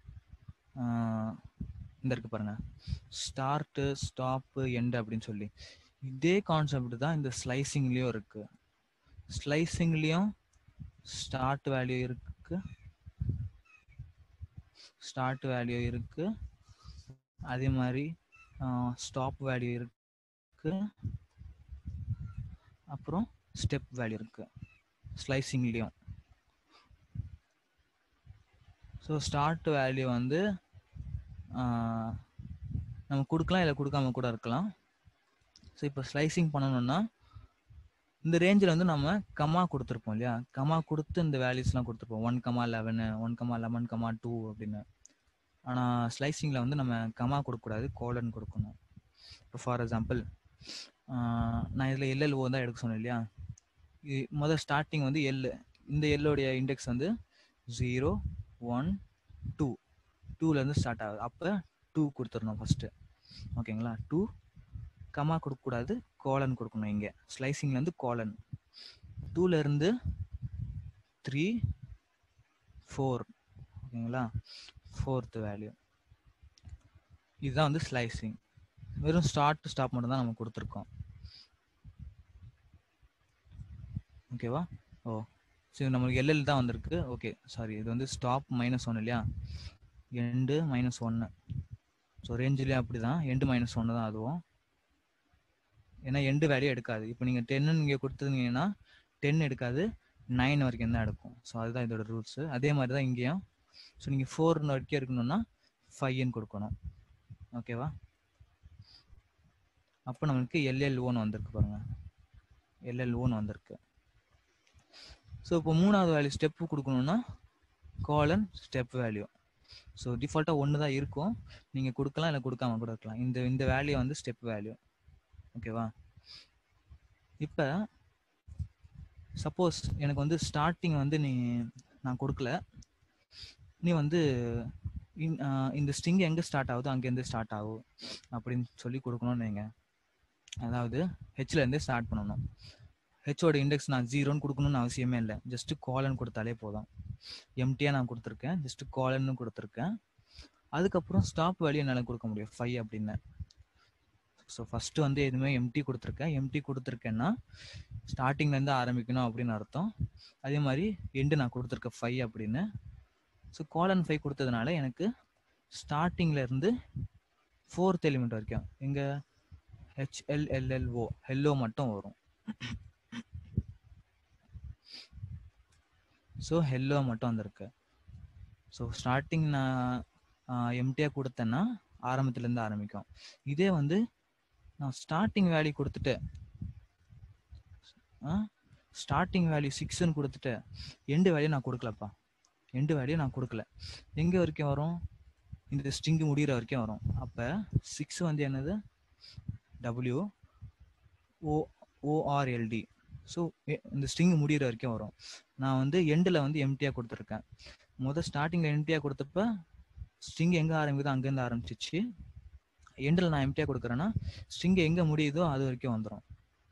Speaker 2: இந்த இருக்கு பாருங்க ஸ்டார்ட்டு ஸ்டாப்பு எண்டு அப்படின்னு சொல்லி இதே கான்செப்ட் தான் இந்த ஸ்லைசிங்லேயும் இருக்கு ஸ்லைசிங்லேயும் ஸ்டார்ட் வேல்யூ இருக்கு ஸ்டார்ட் வேல்யூ இருக்கு அதே மாதிரி ஸ்டாப் வேல்யூ இருக்கு அப்புறம் ஸ்டெப் வேல்யூ இருக்கு ஸ்லைசிங்லேயும் ஸோ ஸ்டார்ட் வேல்யூ வந்து ஆஹ், நம்ம கொடுக்கலாம் இல்லை கொடுக்காம கூட இருக்கலாம் ஸோ இப்போ ஸ்லைசிங் பண்ணணும்னா இந்த ரேஞ்சில் வந்து நம்ம கமா கொடுத்துருப்போம் இல்லையா கமா கொடுத்து இந்த வேல்யூஸ்லாம் கொடுத்துருப்போம் one comma eleven one comma eleven comma two அப்படின்னு ஆனால் ஸ்லைசிங்கில் வந்து நம்ம கமா கொடுக்கக்கூடாது கோலன் கொடுக்கணும் இப்போ ஃபார் எக்ஸாம்பிள் நான் இதில் எல்எல்ஓ தான் எடுக்க சொன்னேன் இல்லையா இ- முதல் ஸ்டார்டிங் வந்து எல் இந்த எல்லோடைய இண்டெக்ஸ் வந்து ஜீரோ ஒன் டூ டூலேருந்து ஸ்டார்ட் ஆகுது அப்போ டூ கொடுத்துடணும் ஃபஸ்ட்டு ஓகேங்களா டூ கமா கொடுக்கக்கூடாது கோலன் கொடுக்கணும் இங்கே ஸ்லைசிங்லேருந்து கோலன் டூலேருந்து த்ரீ ஃபோர் ஓகேங்களா ஃபோர்த் வேல்யூ இதுதான் வந்து ஸ்லைசிங் வெறும் ஸ்டார்ட் டு ஸ்டாப் மட்டும் தான் நம்ம கொடுத்துருக்கோம் ஓகேவா ஓ சரி நம்மளுக்கு எல்எல் தான் வந்திருக்கு ஓகே சாரி இது வந்து ஸ்டாப் மைனஸ் ஒன் இல்லையா எண்டு மைனஸ் ஒன்று ஸோ ரேஞ்சிலே அப்படி தான் எண்டு மைனஸ் ஒன்று தான் அதுவும் ஏன்னா எண்டு வேல்யூ எடுக்காது இப்போ நீங்கள் டென்னு நீங்கள் கொடுத்துருந்தீங்கன்னா டென் எடுக்காது நைன் வரைக்கும் தான் எடுக்கும் ஸோ அதுதான் இதோட ரூல்ஸு அதே மாதிரி தான் இங்கேயும் ஸோ நீங்கள் ஃபோர் வரைக்கும் இருக்கணும்னா ஃபைவ்னு கொடுக்கணும் ஓகேவா அப்போ நம்மளுக்கு எல்எல் ஓன் வந்திருக்கு பாருங்க எல்எல் ஓன் வந்திருக்கு ஸோ இப்போ மூணாவது வேல்யூ ஸ்டெப்பு கொடுக்கணும்னா காலன் ஸ்டெப் வேல்யூ ஸோ டிஃபால்ட்டாக ஒன்று தான் இருக்கும் நீங்கள் கொடுக்கலாம் இல்லை கொடுக்காம கூட இருக்கலாம் இந்த இந்த வேல்யூ வந்து ஸ்டெப் வேல்யூ ஓகேவா இப்போ சப்போஸ் எனக்கு வந்து ஸ்டார்டிங் வந்து நீ நான் கொடுக்கல நீ வந்து இன்- ஆஹ் இந்த ஸ்ட்ரிங் எங்கே ஸ்டார்ட் ஆகுதோ அங்கேருந்து ஸ்டார்ட் ஆகும் அப்படின்னு சொல்லி கொடுக்கணும்னு வைங்க அதாவது ஹெச்ல இருந்தே ஸ்டார்ட் பண்ணணும் ஹெச்சோட இண்டெக்ஸ் நான் ஜீரோன்னு கொடுக்கணும்னு அவசியமே இல்லை ஜஸ்ட் காலன் கொடுத்தாலே போதும் எம்டியாக நான் கொடுத்துருக்கேன் ஜஸ்ட் காலன்னு கொடுத்துருக்கேன் அதுக்கப்புறம் ஸ்டாப் வேல்யூ என்னால் கொடுக்க முடியும் ஃபைவ் அப்படின்னு ஸோ ஃபஸ்ட்டு வந்து எதுவுமே எம்டி கொடுத்துருக்கேன் எம்டி கொடுத்துருக்கேன்னா ஸ்டார்டிங்லேருந்து ஆரம்பிக்கணும் அப்படின்னு அர்த்தம் அதே மாதிரி எண்டு நான் கொடுத்துருக்கேன் ஃபைவ் அப்படின்னு ஸோ காலன் ஃபைவ் கொடுத்ததுனால எனக்கு ஸ்டார்டிங்ல இருந்து ஃபோர்த் எலிமெண்ட் வரைக்கும் எங்க ஹெச்எல்எல்எல்ஓ ஹெல்லோ மட்டும் வரும் ஸோ ஹெல்லோ மட்டும் வந்திருக்கு ஸோ ஸ்டார்டிங் நான் எம்டியாக கொடுத்தேன்னா ஆரம்பத்துலேருந்து ஆரம்பிக்கும் இதே வந்து நான் ஸ்டார்டிங் வேல்யூ கொடுத்துட்டு ஸ்டார்டிங் வேல்யூ சிக்ஸ்ன்னு கொடுத்துட்டு எண்டு வேல்யூ நான் கொடுக்கலப்பா எண்டு வேல்யூ நான் கொடுக்கல எங்கே வரைக்கும் வரும் இந்த ஸ்ட்ரிங்கு முடிகிற வரைக்கும் வரும் அப்போ சிக்ஸ் வந்து என்னது டபிள்யூ ஓ ஓஆர்எல்டி ஸோ இந்த ஸ்ட்ரிங் முடிகிற வரைக்கும் வரும் நான் வந்து எண்டில் வந்து எம்டியாக கொடுத்துருக்கேன் முதல் ஸ்டார்டிங்கில் எம்டியாக கொடுத்தப்ப ஸ்ட்ரிங் எங்கே ஆரம்பிக்குதோ அங்கேருந்து ஆரம்பிச்சிச்சு எண்டில் நான் எம்டியாக கொடுக்குறேன்னா ஸ்ட்ரிங் எங்கே முடியுதோ அது வரைக்கும் வந்துடும்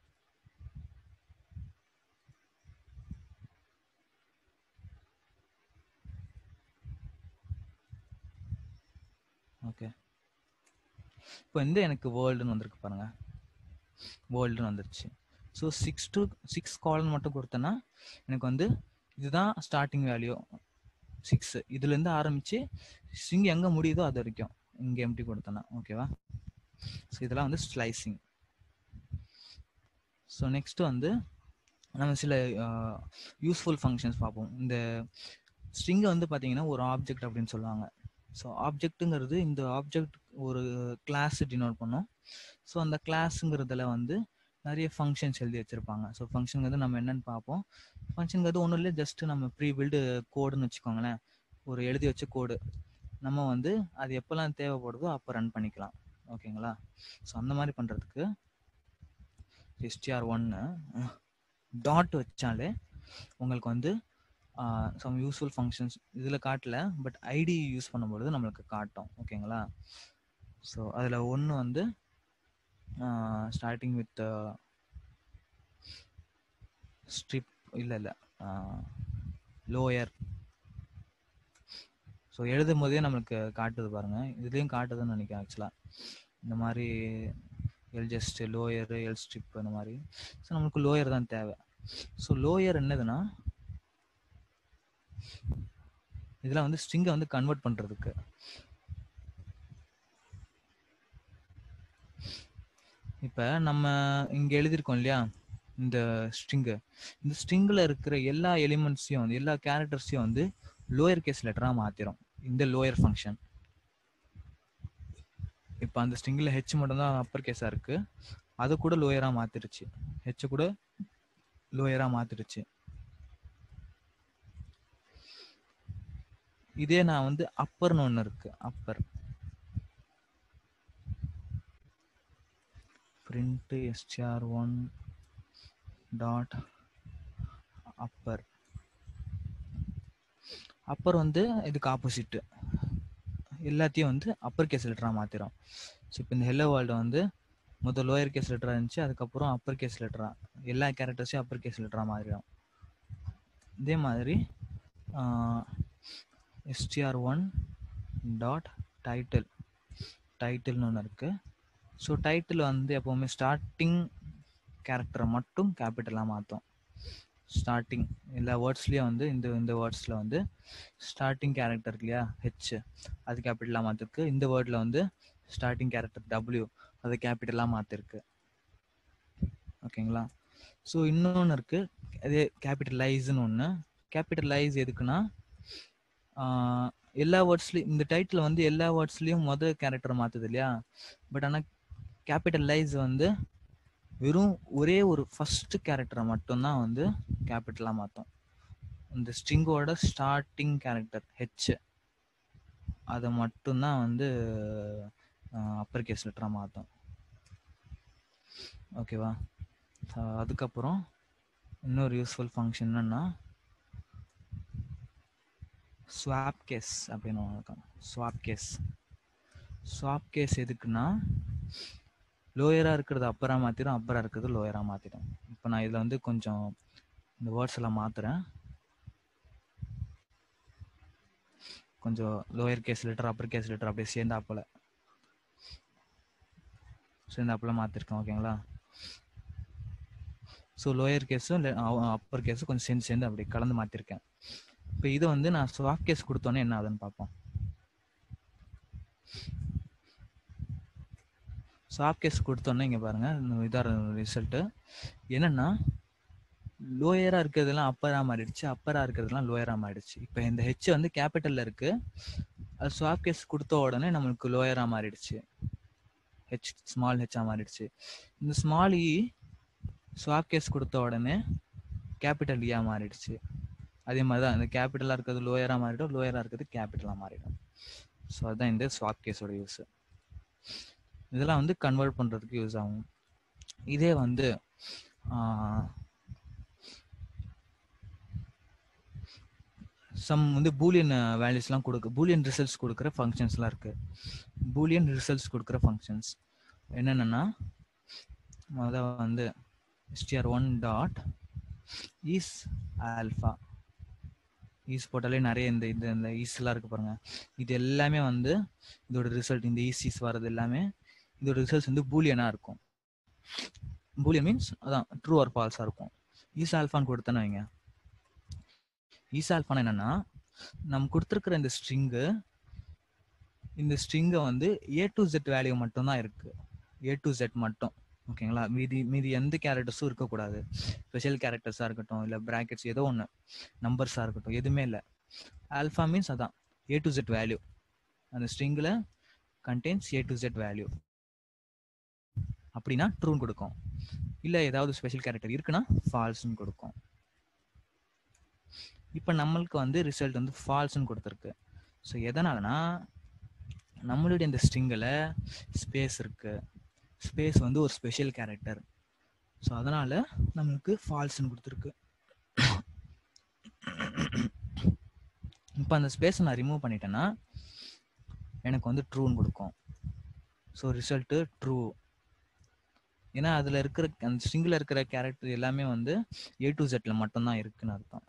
Speaker 2: ஓகே இப்போ வந்து எனக்கு வேர்ல்டுன்னு வந்திருக்கு பாருங்க வேர்ல்டுன்னு வந்துருச்சு so six to six colon மட்டும் கொடுத்தேன்னா எனக்கு வந்து இதுதான் ஸ்டார்டிங் வேல்யூ சிக்ஸ் இதுலேருந்து ஆரம்பிச்சு ஸ்ட்ரிங் எங்கே முடியுதோ அது வரைக்கும் இங்கே எம்டி கொடுத்தேன்னா ஓகேவா ஸோ இதெல்லாம் வந்து ஸ்லைசிங் ஸோ நெக்ஸ்ட் வந்து நம்ம சில யூஸ்ஃபுல் ஃபங்க்ஷன்ஸ் பார்ப்போம் இந்த ஸ்ட்ரிங்கை வந்து பார்த்தீங்கன்னா ஒரு ஆப்ஜெக்ட் அப்படின்னு சொல்லுவாங்க ஸோ ஆப்ஜெக்ட்டுங்கிறது இந்த ஆப்ஜெக்ட் ஒரு கிளாஸ் டினோட் பண்ணும் ஸோ அந்த கிளாஸுங்கிறதுல வந்து நிறைய ஃபங்க்ஷன்ஸ் எழுதி வச்சிருப்பாங்க ஸோ ஃபங்க்ஷனுங்கிறது நம்ம என்னன்னு பார்ப்போம் ஃபங்க்ஷனுங்கிறது ஒன்றும் இல்லை ஜஸ்ட் நம்ம ப்ரீ பில்டு கோடுன்னு வச்சுக்கோங்களேன் ஒரு எழுதி வச்ச கோடு நம்ம வந்து அது எப்போல்லாம் தேவைப்படுதோ அப்போ ரன் பண்ணிக்கலாம் ஓகேங்களா ஸோ அந்த மாதிரி பண்ணுறதுக்கு எஸ்டிஆர் ஒன்று டாட் வச்சாலே உங்களுக்கு வந்து சம் யூஸ்ஃபுல் ஃபங்க்ஷன்ஸ் இதில் காட்டல பட் ஐடி யூஸ் பண்ணும்பொழுது நம்மளுக்கு காட்டும் ஓகேங்களா ஸோ அதில் ஒன்று வந்து ஸ்டார்டிங் வித் ஸ்ட்ரிப் இல்லை இல்லை லோயர் ஸோ எழுதும் போதே நம்மளுக்கு காட்டுது பாருங்க இதுலேயும் காட்டுதுன்னு நினைக்கிறேன் ஆக்சுவலாக இந்த மாதிரி L just lower L strip இந்த மாதிரி ஸோ நம்மளுக்கு லோயர் தான் தேவை ஸோ லோயர் என்னதுன்னா இதெல்லாம் வந்து ஸ்ட்ரிங்கை வந்து கன்வெர்ட் பண்ணுறதுக்கு இப்போ நம்ம இங்கே எழுதியிருக்கோம் இல்லையா இந்த ஸ்ட்ரிங்கு இந்த ஸ்ட்ரிங்கில் இருக்கிற எல்லா எலிமெண்ட்ஸையும் வந்து எல்லா கேரக்டர்ஸையும் வந்து லோயர் கேஸ் லெட்டராக மாற்றிடும் இந்த லோயர் ஃபங்க்ஷன் இப்போ அந்த ஸ்ட்ரிங்கில் ஹெச் மட்டும்தான் அப்பர் கேஸாக இருக்கு அதை கூட லோயராக மாத்திருச்சு ஹெச் கூட லோயராக மாத்திருச்சு இதே நான் வந்து அப்பர்னு ஒன்று இருக்கு Appar print str1 dot upper Appar வந்து இதுக்கு ஆப்போசிட் எல்லாத்தையும் வந்து அப்பர் கேஸ் லெட்டராக மாற்றிடும் ஸோ இப்போ இந்த ஹெல்லோ வேர்ல்டு வந்து முதல் லோயர் கேஸ் லெட்டராக இருந்துச்சு அதுக்கப்புறம் அப்பர் கேஸ் லெட்டரா எல்லா கேரக்டர்ஸையும் அப்பர் கேஸ் லெட்டராக மாறிடும் இதே மாதிரி எஸ்டிஆர் ஒன் டாட் டைட்டில் டைட்டில்னு ஒன்று இருக்குது ஸோ டைட்டில் வந்து எப்போவுமே ஸ்டார்டிங் கேரக்டரை மட்டும் கேபிட்டலாக மாற்றும் ஸ்டார்டிங் எல்லா வேர்ட்ஸ்லேயும் வந்து இந்த இந்த வேர்ட்ஸில் வந்து ஸ்டார்டிங் கேரக்டர் இல்லையா ஹெச் அது கேபிட்டலாக மாற்றிருக்கு இந்த வேர்டில் வந்து ஸ்டார்டிங் கேரக்டர் டபிள்யூ அது கேபிட்டலாக மாற்றிருக்கு ஓகேங்களா ஸோ இன்னொன்று இருக்குது அது கேபிட்டலைஸ்னு ஒன்று கேபிட்டலைஸ் எதுக்குன்னா ஆஹ், எல்லா வேர்ட்ஸ்லையும் இந்த டைட்டில் வந்து எல்லா வேர்ட்ஸ்லையும் மொதல் கேரக்டர் மாற்றுது இல்லையா பட் ஆனால் கேபிட்டலைஸ் வந்து வெறும் ஒரே ஒரு ஃபர்ஸ்ட் கேரக்டரை மட்டும்தான் வந்து கேபிட்டலாக மாற்றும் இந்த ஸ்ட்ரிங்கோட ஸ்டார்டிங் கேரக்டர் ஹெச் அதை மட்டும்தான் வந்து அப்பர் கேஸ் லெட்டராக மாற்றும் ஓகேவா அஹ் அதுக்கப்புறம் இன்னொரு யூஸ்ஃபுல் ஃபங்க்ஷன் என்னன்னா ஸ்வாப் கேஸ் அப்படின்னு ஒன்று இருக்கும் ஸ்வாப் கேஸ் ஸ்வாப் கேஸ் எதுக்குன்னா லோயராக இருக்கிறது அப்பராக மாற்றிடும் அப்பராக இருக்கிறது லோயராக மாற்றிடும் இப்போ நான் இதில் வந்து கொஞ்சம் இந்த வேர்ட்ஸ் எல்லாம் மாற்றுறேன் கொஞ்சம் lower case letter upper case letter அப்படியே சேர்ந்தாப்புல சேர்ந்தாப்புல மாற்றிருக்கேன் ஓகேங்களா ஸோ லோயர் கேஸும் அப்பர் கேஸும் கொஞ்சம் சேர்ந்து சேர்ந்து அப்படி கலந்து மாற்றிருக்கேன் இப்போ இதை வந்து நான் ஸ்வாப் கேஸ் கொடுத்தோன்னே என்ன ஆகுதுன்னு பார்ப்போம் ஸ்வாப் கேஸ் கொடுத்தோன்னே இங்கே பாருங்க இதாக ரிசல்ட்டு என்னன்னா லோயராக இருக்கிறதெல்லாம் அப்பராக மாறிடுச்சு அப்பராக இருக்கிறதெல்லாம் லோயராக மாறிடுச்சு இப்போ இந்த ஹெச் வந்து கேபிட்டலில் இருக்கு அது ஸ்வாப் கேஸ் கொடுத்த உடனே நம்மளுக்கு லோயராக மாறிடுச்சு ஹெச் ஸ்மால் ஹெச்சாக மாறிடுச்சு இந்த ஸ்மால் இ ஸ்வாப் கேஸ் கொடுத்த உடனே கேபிட்டல் இயாக மாறிடுச்சு அதே மாதிரி தான் இந்த கேபிட்டலாக இருக்கிறது லோயராக மாறிடும் லோயராக இருக்கிறது கேபிட்டலாக மாறிடும் ஸோ அதுதான் இந்த ஸ்வாப் கேஸோட யூஸ் இதெல்லாம் வந்து கன்வெர்ட் பண்ணுறதுக்கு யூஸ் ஆகும் இதே வந்து சம் வந்து பூலியன் வேல்யூஸ்லாம் கொடுக்க பூலியன் ரிசல்ட்ஸ் கொடுக்குற ஃபங்க்ஷன்ஸ்லாம் இருக்கு பூலியன் ரிசல்ட்ஸ் கொடுக்குற ஃபங்க்ஷன்ஸ் என்னென்னா முத வந்து STR one dot is alpha is போட்டாலே நிறைய இந்த இந்த இந்த ஈஸ்லாம் இருக்கு பாருங்க இது எல்லாமே வந்து இதோட ரிசல்ட் இந்த ஈஸிஸ் வர்றது எல்லாமே இதோட ரிசல்ட்ஸ் வந்து பூலியனாக இருக்கும் பூலியன் மீன்ஸ் அதான் ட்ரூ ஆர் ஃபால்ஸாக இருக்கும் ஈஸ் ஆல்ஃபான்னு கொடுத்தேன்னு வைங்க ஈஸ் ஆல்ஃபான் என்னன்னா நம்ம கொடுத்துருக்குற இந்த ஸ்ட்ரிங்கு இந்த ஸ்ட்ரிங்கை வந்து ஏ டு ஜெட் வேல்யூ மட்டும்தான் இருக்கு ஏ டு ஜெட் மட்டும் ஓகேங்களா மீதி மீதி எந்த கேரக்டர்ஸும் இருக்கக்கூடாது ஸ்பெஷல் கேரக்டர்ஸாக இருக்கட்டும் இல்லை ப்ராக்கெட்ஸ் ஏதோ ஒன்று நம்பர்ஸாக இருக்கட்டும் எதுவுமே இல்லை ஆல்ஃபா மீன்ஸ் அதான் ஏ டு ஜெட் வேல்யூ அந்த ஸ்ட்ரிங்கில் contains A to Z value அப்படின்னா ட்ரூன்னு கொடுக்கும் இல்லை ஏதாவது ஸ்பெஷல் கேரக்டர் இருக்குன்னா ஃபால்ஸ்னு கொடுக்கும் இப்போ நம்மளுக்கு வந்து ரிசல்ட் வந்து ஃபால்ஸ்னு கொடுத்துருக்கு ஸோ எதனாலனா நம்மளுடைய இந்த ஸ்ட்ரிங்கில் ஸ்பேஸ் இருக்கு ஸ்பேஸ் வந்து ஒரு ஸ்பெஷல் கேரக்டர் ஸோ அதனால நம்மளுக்கு ஃபால்ஸ்னு கொடுத்துருக்கு இப்போ அந்த ஸ்பேஸை நான் ரிமூவ் பண்ணிட்டேன்னா எனக்கு வந்து ட்ரூன்னு கொடுக்கும் ஸோ ரிசல்ட்டு ட்ரூ ஏன்னா அதில் இருக்கிற அந்த ஸ்ட்ரிங்கில் இருக்கிற கேரக்டர் எல்லாமே வந்து ஏ டு ஜெட்டில் மட்டும்தான் இருக்குன்னு அர்த்தம்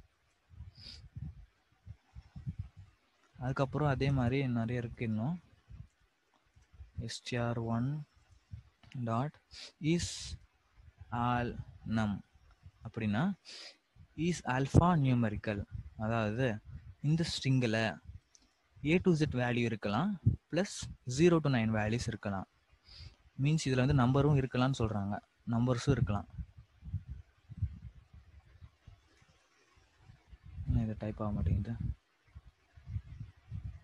Speaker 2: அதுக்கப்புறம் அதே மாதிரி நிறைய இருக்கு இன்னும் STR one dot is al num அப்படின்னா இஸ் ஆல்ஃபா நியூமரிக்கல் அதாவது இந்த ஸ்ட்ரிங்கில் ஏ டு ஜெட் வேல்யூ இருக்கலாம் plus zero to nine values இருக்கலாம் மீன்ஸ் இதில் வந்து நம்பரும் இருக்கலாம்னு சொல்கிறாங்க நம்பர்ஸும் இருக்கலாம் இது டைப் ஆக மாட்டேங்குது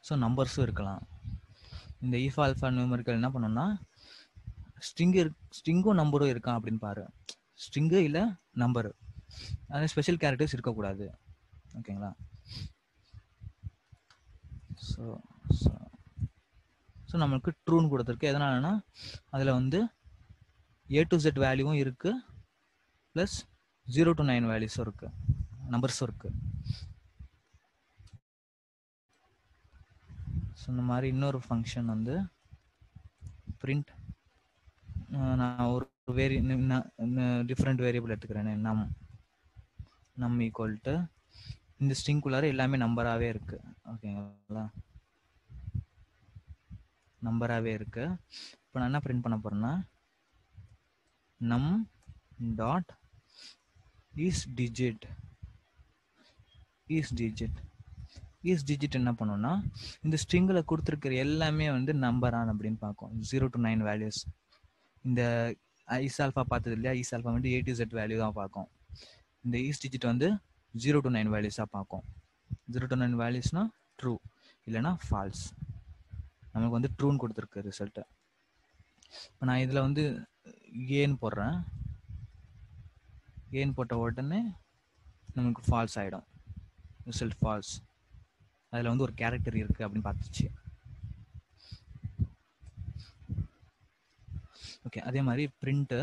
Speaker 2: ஸோ நம்பர்ஸும் இருக்கலாம் இந்த ஈஃப் ஆல்ஃபா நியூமரிக்கல் என்ன பண்ணோம்னா ஸ்ட்ரிங்கு ஸ்ட்ரிங்கும் நம்பரும் இருக்கான் அப்படின்னு பாரு ஸ்ட்ரிங்கு இல்லை நம்பரு அது ஸ்பெஷல் கேரக்டர்ஸ் இருக்கக்கூடாது ஓகேங்களா ஸோ ஸோ ஸோ நம்மளுக்கு ட்ரூன்னு கொடுத்துருக்கு எதனாலனா அதில் வந்து ஏ டு செட் வேல்யூவும் இருக்குது ப்ளஸ் ஜீரோ டு நைன் வேல்யூஸும் இருக்குது நம்பர்ஸும் இருக்குது ஸோ இந்த மாதிரி இன்னொரு ஃபங்க்ஷன் வந்து பிரிண்ட் நான் ஒரு வேரி டிஃப்ரெண்ட் வேரியபிள் எடுத்துக்கிறேன் நம் நம் ஈக்குவல் டு இந்த ஸ்ட்ரிங்குள்ளார எல்லாமே நம்பராகவே இருக்கு ஓகேங்களா நம்பராகவே இருக்கு இப்போ நான் என்ன பிரிண்ட் பண்ண போறேன்னா num dot is digit is digit is digit என்ன பண்ணோம்னா இந்த ஸ்ட்ரிங்கில் கொடுத்துருக்கிற எல்லாமே வந்து நம்பரான் அப்படின்னு பார்க்கும் ஜீரோ டு நைன் வேல்யூஸ் இந்த ஐஸ் ஆல்ஃபா பார்த்தது இல்லையா ஐஸ் ஆல்ஃபா வந்து ஏ டு செட் வேல்யூ தான் பார்க்கும் இந்த ஈஸ் டிஜிட் வந்து ஜீரோ டு நைன் வேல்யூஸாக பார்க்கும் ஜீரோ டு நைன் வேல்யூஸ்னா ட்ரூ இல்லைனா ஃபால்ஸ் நமக்கு வந்து ட்ரூன்னு கொடுத்துருக்கு ரிசல்ட்டு இப்போ நான் இதில் வந்து ஏன்னு போடுறேன் ஏன்னு போட்ட உடனே நமக்கு ஃபால்ஸ் ஆகிடும் ரிசல்ட் ஃபால்ஸ் அதில் வந்து ஒரு கேரக்டர் இருக்குது அப்படின்னு பார்த்துச்சு ஓகே அதே மாதிரி பிரிண்ட்டு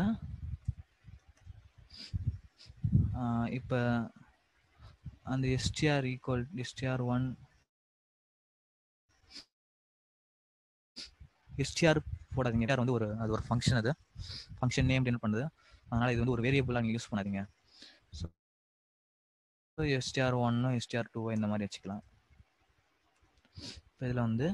Speaker 2: இப்போ அந்த STR equal STR one STR போடாதீங்க STR வந்து ஒரு அது ஒரு ஃபங்க்ஷன் அது ஃபங்க்ஷன் நேம் என்ன பண்ணுது அதனால் இது வந்து ஒரு வேரியபிளாக நீங்கள் யூஸ் பண்ணாதீங்க ஸோ எஸ்டிஆர் ஒன்னு எஸ்டிஆர் டூ இந்த மாதிரி வச்சுக்கலாம் இப்போ இதில் வந்து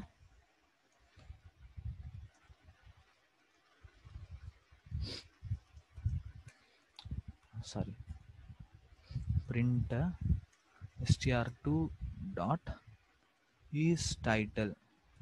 Speaker 2: sorry print str2 dot is title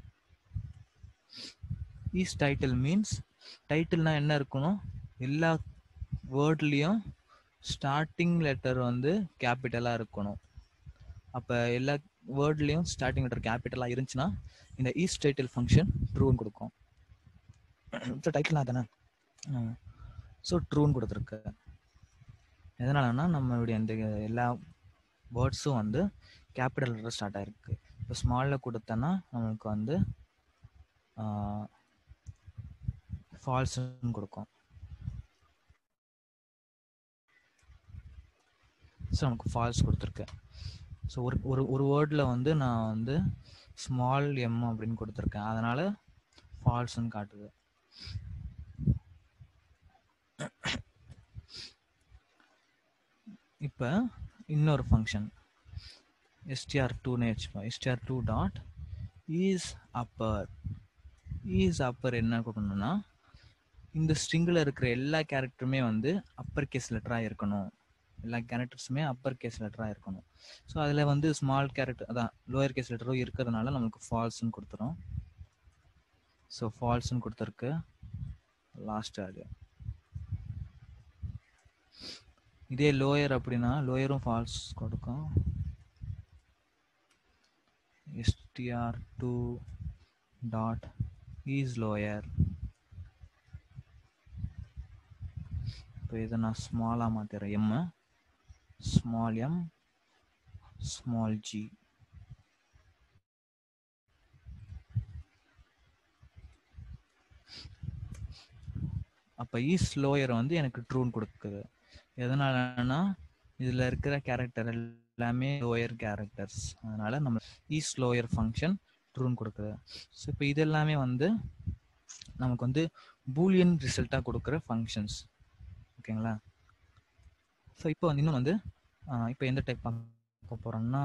Speaker 2: is title means டைட்டில்னா என்ன இருக்கணும் எல்லா வேர்ட்லேயும் ஸ்டார்டிங் லெட்டர் வந்து கேபிட்டலாக இருக்கணும் அப்போ எல்லா வேர்ட்லேயும் ஸ்டார்டிங் லெட்டர் கேபிட்டலாக இருந்துச்சுன்னா இந்த ஈஸ் டைட்டில் ஃபங்க்ஷன் ட்ரூன்னு கொடுக்கும் ஸோ டைட்டில் தானே ஸோ ட்ரூன்னு கொடுத்துருக்கு எதனாலனா நம்மளுடைய அந்த எல்லா வேர்ட்ஸும் வந்து கேபிட்டல் லெட்டர் ஸ்டார்ட் ஆயிருக்கு இப்போ ஸ்மாலில் கொடுத்தோன்னா நம்மளுக்கு வந்து ஃபால்ஸ்ன்னு கொடுக்கும் ஸோ நமக்கு ஃபால்ஸ் கொடுத்துருக்கு ஸோ ஒரு ஒரு ஒரு வேர்டில் வந்து நான் வந்து ஸ்மால் எம் அப்படின்னு கொடுத்துருக்கேன் அதனால் ஃபால்ஸ்ன்னு காட்டுது இப்போ இன்னொரு ஃபங்க்ஷன் எஸ்டிஆர் டூன்னு வச்சுப்போம் STR two dot is upper is upper என்ன கொடுக்கணும்னா இந்த ஸ்ட்ரிங்கில் இருக்கிற எல்லா கேரக்டருமே வந்து அப்பர் கேஸ் லெட்டராக இருக்கணும் எல்லா கேரக்டர்ஸுமே அப்பர் கேஸ் லெட்டராக இருக்கணும் ஸோ அதில் வந்து ஸ்மால் கேரக்டர் அதான் லோயர் கேஸ் லெட்டரும் இருக்கிறதுனால நமக்கு ஃபால்ஸ்ன்னு கொடுத்துரும் ஸோ ஃபால்ஸ்ன்னு கொடுத்துருக்கு லாஸ்ட் அது இதே லோயர் அப்படின்னா லோயரும் ஃபால்ஸ் கொடுக்கும் str two dot is lower இப்போ இதை நான் ஸ்மாலாக மாற்றிடுறேன் M small M small G அப்போ ஈஸ் லோயர் வந்து எனக்கு ட்ரூன் கொடுக்குது எதனாலனா இதில் இருக்கிற கேரக்டர் எல்லாமே லோயர் கேரக்டர்ஸ் அதனால நம்ம ஈஸ் லோயர் ஃபங்க்ஷன் ட்ரூன் கொடுக்குது ஸோ இப்போ இது எல்லாமே வந்து நமக்கு வந்து பூலியன் ரிசல்ட்டாக கொடுக்குற ஃபங்க்ஷன்ஸ் ஓகேங்களா ஸோ இப்போ வந்து இன்னும் வந்து இப்போ எந்த டைப் பார்க்க போகிறோம்னா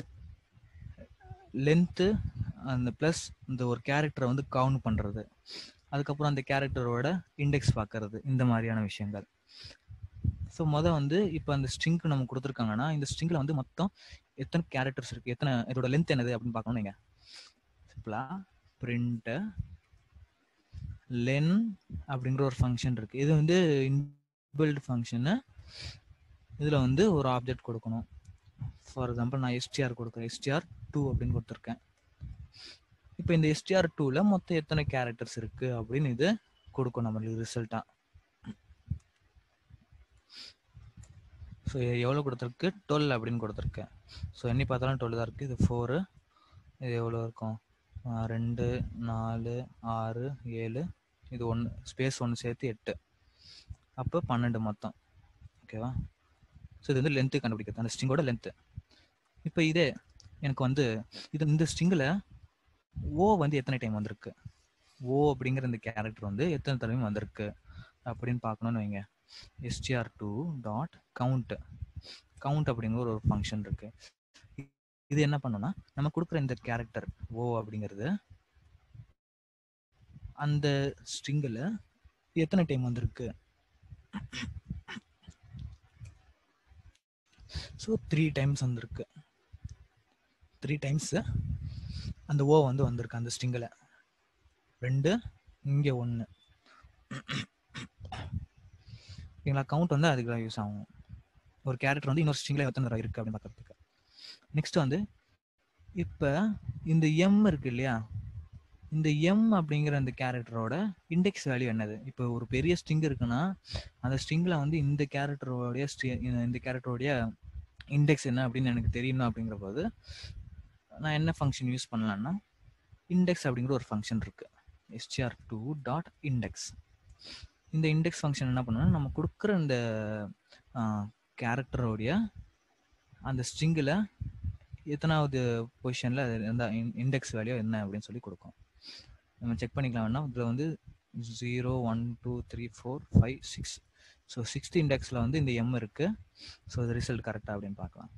Speaker 2: லென்த்து அந்த ப்ளஸ் இந்த ஒரு கேரக்டரை வந்து கவுண்ட் பண்ணுறது அதுக்கப்புறம் அந்த கேரக்டரோட இண்டெக்ஸ் பார்க்கறது இந்த மாதிரியான விஷயங்கள் ஸோ மொதல் வந்து இப்போ அந்த ஸ்ட்ரிங்க்கு நம்ம கொடுத்துருக்காங்கன்னா இந்த ஸ்ட்ரிங்கில் வந்து மொத்தம் எத்தனை கேரக்டர்ஸ் இருக்குது எத்தனை இதோட லென்த் என்னது அப்படின்னு பார்க்கணும் நீங்கள் சிம்பிளாக பிரிண்ட்டு லென் அப்படிங்கிற ஒரு ஃபங்க்ஷன் இருக்குது இது வந்து இன்பில்ட் ஃபங்க்ஷனு இதில் வந்து ஒரு ஆப்ஜெக்ட் கொடுக்கணும் ஃபார் எக்ஸாம்பிள் நான் எஸ்டிஆர் கொடுக்குறேன் எஸ்டிஆர் டூ அப்படின்னு கொடுத்துருக்கேன் இப்போ இந்த எஸ்டிஆர் டூல மொத்தம் எத்தனை கேரக்டர்ஸ் இருக்கு அப்படின்னு இது கொடுக்கும் நம்மளுக்கு ரிசல்ட்டா ஸோ எவ்வளோ கொடுத்துருக்கு டுவெல் அப்படின்னு கொடுத்துருக்கு ஸோ எண்ணி பார்த்தாலும் டுவெல் தான் இருக்குது இது ஃபோரு இது எவ்வளோ இருக்கும் ஆஹ் ரெண்டு நாலு ஆறு ஏழு இது ஒன்று ஸ்பேஸ் ஒன்று சேர்த்து எட்டு அப்போ பன்னெண்டு மொத்தம் ஓகேவா ஸோ இது வந்து லென்த்து கண்டுபிடிக்கிறது அந்த ஸ்ட்ரிங்கோட லென்த்து இப்போ இதே எனக்கு வந்து இது இந்த ஸ்ட்ரிங்கில் ஓ வந்து எத்தனை டைம் வந்திருக்கு ஓ அப்படிங்கிற இந்த கேரக்டர் வந்து எத்தனை தடவை வந்திருக்கு அப்படின்னு பார்க்கணும்னு வைங்க STR two dot count count அப்படிங்கிற ஒரு ஃபங்க்ஷன் இருக்கு இது என்ன பண்ணும்னா நம்ம கொடுக்குற இந்த கேரக்டர் ஓ அப்படிங்கிறது அந்த ஸ்ட்ரிங்கில் எத்தனை டைம் வந்திருக்கு ஸோ த்ரீ டைம்ஸ் வந்திருக்கு த்ரீ டைம்ஸ் அந்த ஓ வந்து வந்திருக்கு அந்த ஸ்ட்ரிங்கில் ரெண்டு இங்கே ஒன்று ஓகேங்களா கவுண்ட் வந்து அதுக்கு தான் யூஸ் ஆகும் ஒரு கேரக்டர் வந்து இன்னொரு ஸ்ட்ரிங்கில் எத்தனை தடவை இருக்குது அப்படின்னு பார்க்கறதுக்கு நெக்ஸ்ட் வந்து இப்போ இந்த எம் இருக்கு இல்லையா இந்த எம் அப்படிங்கிற அந்த கேரக்டரோட இண்டெக்ஸ் வேல்யூ என்னது இப்போ ஒரு பெரிய ஸ்ட்ரிங் இருக்குன்னா அந்த ஸ்ட்ரிங்கில் வந்து இந்த கேரக்டரோடைய இந்த கேரக்டரோடைய இண்டெக்ஸ் என்ன அப்படின்னு எனக்கு தெரியணும் அப்படிங்கிற போது நான் என்ன ஃபங்க்ஷன் யூஸ் பண்ணலான்னா இண்டெக்ஸ் அப்படிங்கிற ஒரு ஃபங்க்ஷன் இருக்கு எஸ்டிஆர் டூ டாட் இண்டெக்ஸ் இந்த இண்டெக்ஸ் ஃபங்க்ஷன் என்ன பண்ணுன்னா நம்ம கொடுக்குற இந்த கேரக்டரோடைய அந்த ஸ்ட்ரிங்கில் எத்தனாவது பொசிஷனில் அது இந்த இண்டெக்ஸ் வேல்யூ என்ன அப்படின்னு சொல்லி கொடுக்கும் நம்ம செக் பண்ணிக்கலாம் வேணா இதில் வந்து zero one two three four five six so sixth இண்டெக்ஸில் வந்து இந்த எம் இருக்குது ஸோ இது ரிசல்ட் கரெக்டாக அப்படின்னு பார்க்கலாம்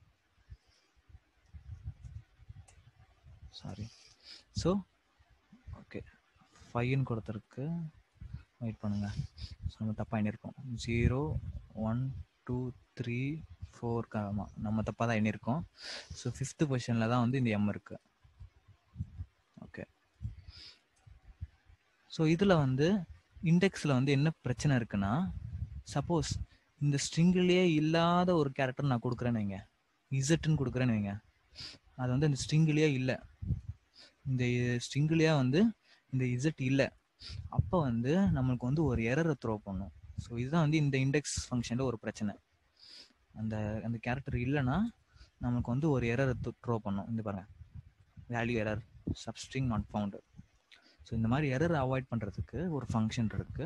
Speaker 2: சாரி ஸோ ஓகே ஃபைவ்னு கொடுத்துருக்கு வெயிட் பண்ணுங்க ஸோ நம்ம தப்பாக எண்ணிருக்கோம் zero one two three four ஆமாம் நம்ம தப்பாக தான் எண்ணிருக்கோம் ஸோ ஃபிஃப்த்து பொசிஷனில் தான் வந்து இந்த எம் இருக்கு ஓகே ஸோ இதில் வந்து இண்டெக்ஸில் வந்து என்ன பிரச்சனை இருக்குன்னா சப்போஸ் இந்த ஸ்ட்ரிங்கிலேயே இல்லாத ஒரு கேரக்டர் நான் கொடுக்குறேன்னு வைங்க இசட்டுன்னு கொடுக்குறேன்னு வைங்க அது வந்து இந்த ஸ்ட்ரிங்கிலேயே இல்லை இந்த ஸ்ட்ரிங்கிலேயே வந்து இந்த இசட் இல்லை அப்போ வந்து நம்மளுக்கு வந்து ஒரு எரரை த்ரோ பண்ணும் ஸோ இதுதான் வந்து இந்த இண்டெக்ஸ் ஃபங்க்ஷனில் ஒரு பிரச்சனை அந்த அந்த கேரக்டர் இல்லைன்னா நமக்கு வந்து ஒரு எரர் த்ரோ பண்ணும் இந்த பாருங்க value error substring not found so இந்த மாதிரி எரர் அவாய்ட் பண்ணுறதுக்கு ஒரு ஃபங்க்ஷன் இருக்கு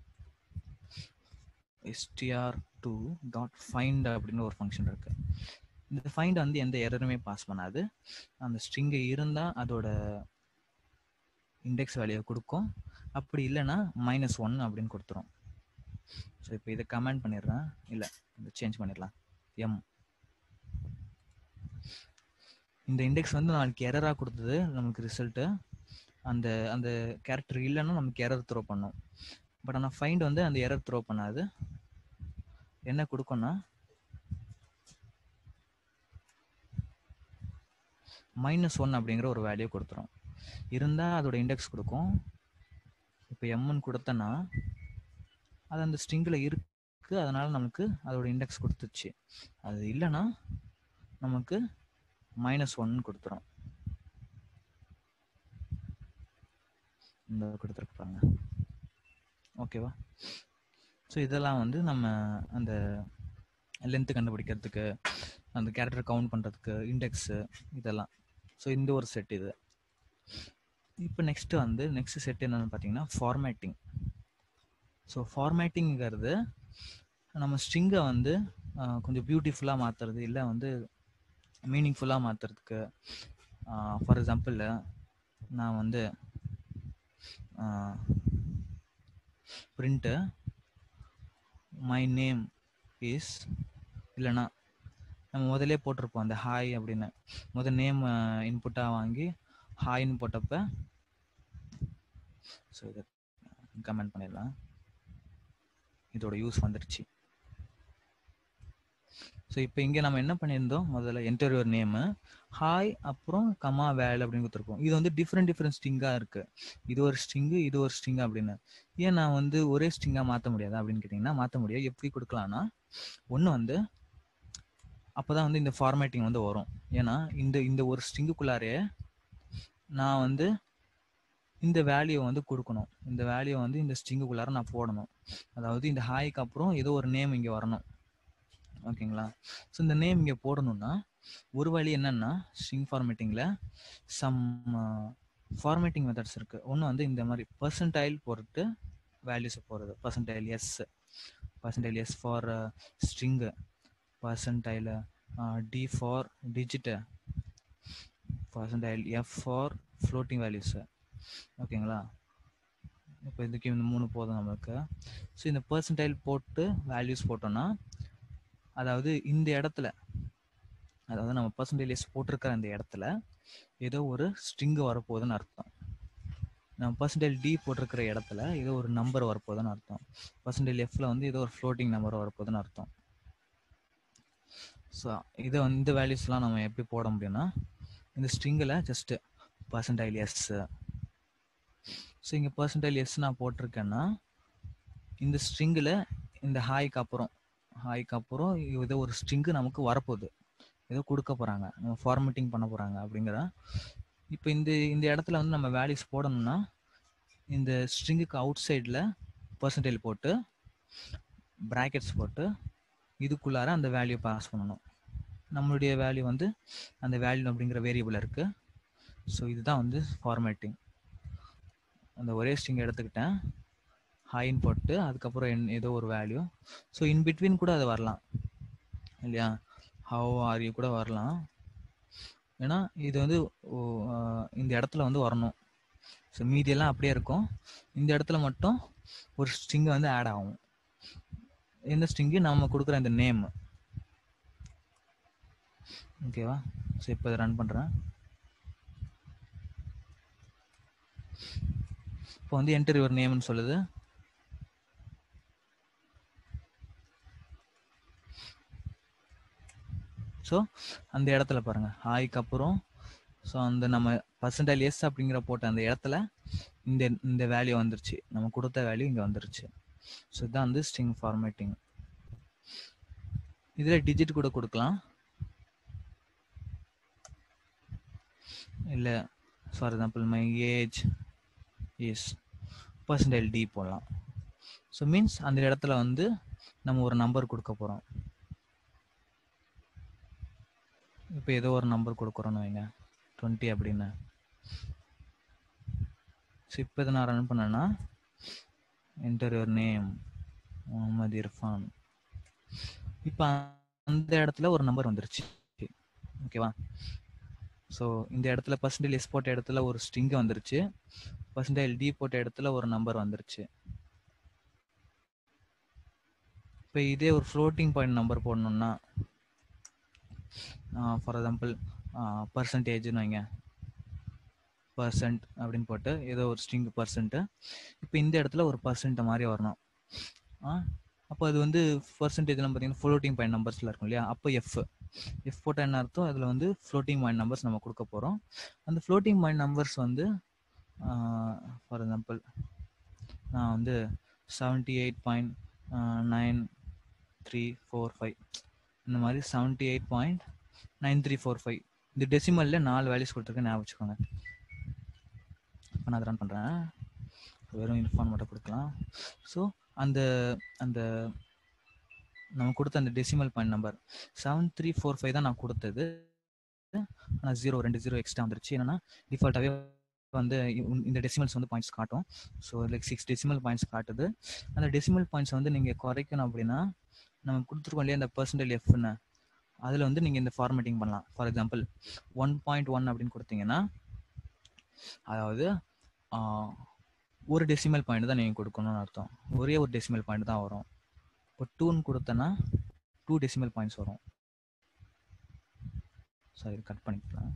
Speaker 2: எஸ்டிஆர் டூ டாட் ஃபைண்ட் அப்படின்னு ஒரு ஃபங்க்ஷன் இருக்கு இந்த ஃபைண்ட் வந்து எந்த எரருமே பாஸ் பண்ணாது அந்த ஸ்ட்ரிங்கு இருந்தால் அதோட இண்டெக்ஸ் வேல்யூ கொடுக்கும் அப்படி இல்லைன்னா மைனஸ் ஒன் அப்படின்னு கொடுத்துரும் ஸோ இப்போ இதை கமெண்ட் பண்ணிடுறேன் இல்லை இதை சேஞ்ச் பண்ணிடலாம் எம் இந்த இண்டெக்ஸ் வந்து நாளைக்கு எரராக கொடுத்தது நமக்கு ரிசல்ட்டு அந்த அந்த கேரக்டர் இல்லைன்னா நமக்கு எரர் த்ரோ பண்ணும் பட் ஆனால் ஃபைண்ட் வந்து அந்த எரர் த்ரோ பண்ணாது என்ன கொடுக்கும்னா மைனஸ் ஒன் அப்படிங்கிற ஒரு வேல்யூ கொடுத்துரும் இருந்தால் அதோட இண்டெக்ஸ் கொடுக்கும் இப்போ எம்னு கொடுத்தனா அது அந்த ஸ்ட்ரிங்கில் இருக்கு அதனால நமக்கு அதோட இண்டெக்ஸ் கொடுத்துச்சு அது இல்லைன்னா நமக்கு மைனஸ் ஒன் கொடுத்துரும் இந்த கொடுத்துருக்கு பாருங்க ஓகேவா ஸோ இதெல்லாம் வந்து நம்ம அந்த லென்த்து கண்டுபிடிக்கிறதுக்கு அந்த கேரக்டர் கவுண்ட் பண்ணுறதுக்கு இண்டெக்ஸு இதெல்லாம் ஸோ இந்த ஒரு செட் இது இப்போ நெக்ஸ்ட் வந்து நெக்ஸ்ட் செட் என்னன்னு பார்த்தீங்கன்னா ஃபார்மேட்டிங் ஸோ ஃபார்மேட்டிங்கிறது நம்ம ஸ்ட்ரிங்கை வந்து கொஞ்சம் பியூட்டிஃபுல்லாக மாற்றுறது இல்லை வந்து மீனிங்ஃபுல்லாக மாற்றுறதுக்கு ஃபார் எக்ஸாம்பிள் நான் வந்து பிரிண்ட்டு மை நேம் இஸ் இல்லைனா நம்ம முதலே போட்டிருப்போம் அந்த ஹாய் அப்படின்னு முதல் நேம் இன்புட்டாக வாங்கி ஹாய்னு போட்டப்ப ஸோ இதை கமெண்ட் பண்ணிடலாம் இதோட யூஸ் வந்துடுச்சு ஸோ இப்போ இங்கே நம்ம என்ன பண்ணியிருந்தோம் முதல்ல என்டர்வியூர் நேமு ஹாய் அப்புறம் கமா வேல் அப்படின்னு கொடுத்துருப்போம் இது வந்து டிஃப்ரெண்ட் டிஃப்ரெண்ட் ஸ்ட்ரிங்காக இருக்கு இது ஒரு ஸ்ட்ரிங்கு இது ஒரு ஸ்ட்ரிங் அப்படின்னு ஏன் நான் வந்து ஒரே ஸ்ட்ரிங்காக மாற்ற முடியாது அப்படின்னு கேட்டிங்கன்னா மாற்ற முடியாது எப்படி கொடுக்கலாம்னா ஒன்று வந்து அப்போ தான் வந்து இந்த ஃபார்மேட்டிங் வந்து வரும் ஏன்னா இந்த இந்த ஒரு ஸ்ட்ரிங்குக்குள்ளாரே நான் வந்து இந்த வேல்யூ வந்து கொடுக்கணும் இந்த வேல்யூ வந்து இந்த ஸ்ட்ரிங்குக்குள்ளார நான் போடணும் அதாவது இந்த ஹாய்க்கு அப்புறம் ஏதோ ஒரு நேம் இங்கே வரணும் ஓகேங்களா ஸோ இந்த நேம் இங்கே போடணும்னா ஒரு வழி என்னன்னா ஸ்ட்ரிங் ஃபார்மேட்டிங்கில் சம் ஃபார்மேட்டிங் மெத்தட்ஸ் இருக்குது ஒன்று வந்து இந்த மாதிரி பர்சன்டைல் போட்டு வேல்யூஸை போடுறது percentile S percentile S for string percentile D for digit percentile F for floating values ஓகேங்களா இப்போ இதுக்கு இந்த மூணு போதும் நம்மளுக்கு ஸோ இந்த பர்சன்டைல் போட்டு வேல்யூஸ் போட்டோம்னா அதாவது இந்த இடத்துல அதாவது நம்ம பர்சன்டேஜ் போட்டிருக்கிற அந்த இடத்துல ஏதோ ஒரு ஸ்ட்ரிங்கு வரப்போகுதுன்னு அர்த்தம் நம்ம பர்சன்டேஜ் டி போட்டிருக்கிற இடத்துல ஏதோ ஒரு நம்பர் வரப்போகுதுன்னு அர்த்தம் பர்சன்டேஜ் எஃப்ல வந்து ஏதோ ஒரு ஃப்ளோட்டிங் நம்பர் வரப்போகுதுன்னு அர்த்தம் ஸோ இதை வந்து இந்த வேல்யூஸ்லாம் நம்ம எப்படி போட முடியும்னா இந்த ஸ்ட்ரிங்கில் ஜஸ்ட்டு பர்சன்டைல் எஸ் ஸோ இங்கே பர்சன்டைல் எஸ் நான் போட்டிருக்கேன்னா இந்த ஸ்ட்ரிங்கில் இந்த ஹாய்க்கு அப்புறம் ஹாய்க்கு அப்புறம் ஏதோ ஒரு ஸ்ட்ரிங்கு நமக்கு வரப்போகுது ஏதோ கொடுக்க போகிறாங்க நம்ம ஃபார்மேட்டிங் பண்ண போகிறாங்க அப்படிங்கிற இப்போ இந்த இந்த இடத்துல வந்து நம்ம வேல்யூஸ் போடணும்னா இந்த ஸ்ட்ரிங்குக்கு அவுட் சைடில் பர்சன்டேஜ் போட்டு ப்ராக்கெட்ஸ் போட்டு இதுக்குள்ளார அந்த வேல்யூ பாஸ் பண்ணணும் நம்மளுடைய வேல்யூ வந்து அந்த வேல்யூ அப்படிங்கிற வேரியபிள் இருக்குது ஸோ இதுதான் வந்து ஃபார்மேட்டிங் அந்த ஒரே ஸ்ட்ரிங் எடுத்துக்கிட்டேன் ஹைன்னு போட்டு அதுக்கப்புறம் என் ஏதோ ஒரு வேல்யூ ஸோ இன் பிட்வீன் கூட அது வரலாம் இல்லையா ஹவ் ஆர் யூ கூட வரலாம் ஏன்னா இது வந்து இந்த இடத்துல வந்து வரணும் ஸோ மீதியெல்லாம் அப்படியே இருக்கும் இந்த இடத்துல மட்டும் ஒரு ஸ்ட்ரிங்கு வந்து ஆட் ஆகும் எந்த ஸ்ட்ரிங்கு நம்ம கொடுக்குற இந்த நேம் ஓகேவா ஸோ இப்போ இதை ரன் பண்ணுறேன் இப்போ வந்து என்டர் யுவர் நேம்னு சொல்லுது ஸோ அந்த இடத்துல பாருங்க ஹாய்க்கு அப்புறம் ஸோ அந்த நம்ம பர்சன்டேஜ் எஸ் அப்படிங்கிற போட்ட அந்த இடத்துல இந்த இந்த வேல்யூ வந்துருச்சு நம்ம கொடுத்த வேல்யூ இங்கே வந்துருச்சு ஸோ இதுதான் வந்து ஸ்ட்ரிங் ஃபார்மேட்டிங் இதில் டிஜிட் கூட கொடுக்கலாம் இல்லை for example my age is percentage D போடலாம் ஸோ மீன்ஸ் அந்த இடத்துல வந்து நம்ம ஒரு நம்பர் கொடுக்க போகிறோம் இப்போ ஏதோ ஒரு நம்பர் கொடுக்குறோன்னு வைங்க டுவெண்ட்டி அப்படின்னு ஸோ இப்போ இதை நான் ரன் பண்ணேன்னா enter your name Mohammed Irfan இப்போ அந்த இடத்துல ஒரு நம்பர் வந்துருச்சு ஓகேவா ஸோ இந்த இடத்துல பர்சன்டேஜ் எஸ் போட்ட இடத்துல ஒரு ஸ்ட்ரிங் வந்துருச்சு பர்சன்டேஜ் டி போட்ட இடத்துல ஒரு நம்பர் வந்துருச்சு இப்போ இதே ஒரு ஃப்ளோட்டிங் பாயிண்ட் நம்பர் போடணும்னா ஃபார் எக்ஸாம்பிள் பர்சன்டேஜ்னு வைங்க பர்சன்ட் அப்படின்னு போட்டு ஏதோ ஒரு ஸ்ட்ரிங் பர்சன்ட்டு இப்போ இந்த இடத்துல ஒரு பர்சன்ட் மாதிரி வரணும் அப்போ அது வந்து பர்சன்டேஜ்லாம் பார்த்தீங்கன்னா ஃப்ளோட்டிங் பாயிண்ட் நம்பர்ஸில் இருக்கும் இல்லையா அப்போ எஃப் எஃப் போட்டால் என்ன அர்த்தம் அதில் வந்து ஃப்ளோட்டிங் பாயிண்ட் நம்பர்ஸ் நம்ம கொடுக்க போகிறோம் அந்த ஃப்ளோட்டிங் பாயிண்ட் நம்பர்ஸ் வந்து ஃபார் எக்ஸாம்பிள் நான் வந்து seventy eight point nine three four five இந்த மாதிரி seventy eight point nine three four five இந்த டெசிமலில் நாலு வேல்யூஸ் கொடுத்துருக்கேன் ஞாபகம் வச்சுக்கோங்க இப்போ நான் அதை ரன் பண்ணுறேன் வெறும் இன்ஃபார்ம் மட்டும் கொடுக்கலாம் ஸோ அந்த அந்த நம்ம கொடுத்த அந்த decimal point number seven three four five தான் நான் கொடுத்தது ஆனால் ஜீரோ ரெண்டு ஜீரோ எக்ஸ்ட்ரா வந்துருச்சு என்னன்னா டிஃபால்ட்டாகவே வந்து இந்த டெசிமல்ஸ் வந்து பாயிண்ட்ஸ் காட்டும் so like six decimal points காட்டுது அந்த டெசிமல் பாயிண்ட்ஸ் வந்து நீங்கள் குறைக்கணும் அப்படின்னா நம்ம கொடுத்துருக்கோம் இல்லையா இந்த பர்சன்டேஜ் எஃப்னு அதில் வந்து நீங்கள் இந்த ஃபார்மேட்டிங் பண்ணலாம் for example one point one அப்படின்னு கொடுத்தீங்கன்னா அதாவது ஒரு டெசிமல் பாயிண்ட் தான் நீங்கள் கொடுக்கணும்னு அர்த்தம் ஒரே ஒரு டெசிமல் பாயிண்ட் தான் வரும் இப்போ டூன்னு கொடுத்தனா டூ டெசிமல் பாயிண்ட்ஸ் வரும் சாரி கட் பண்ணிக்கலாம்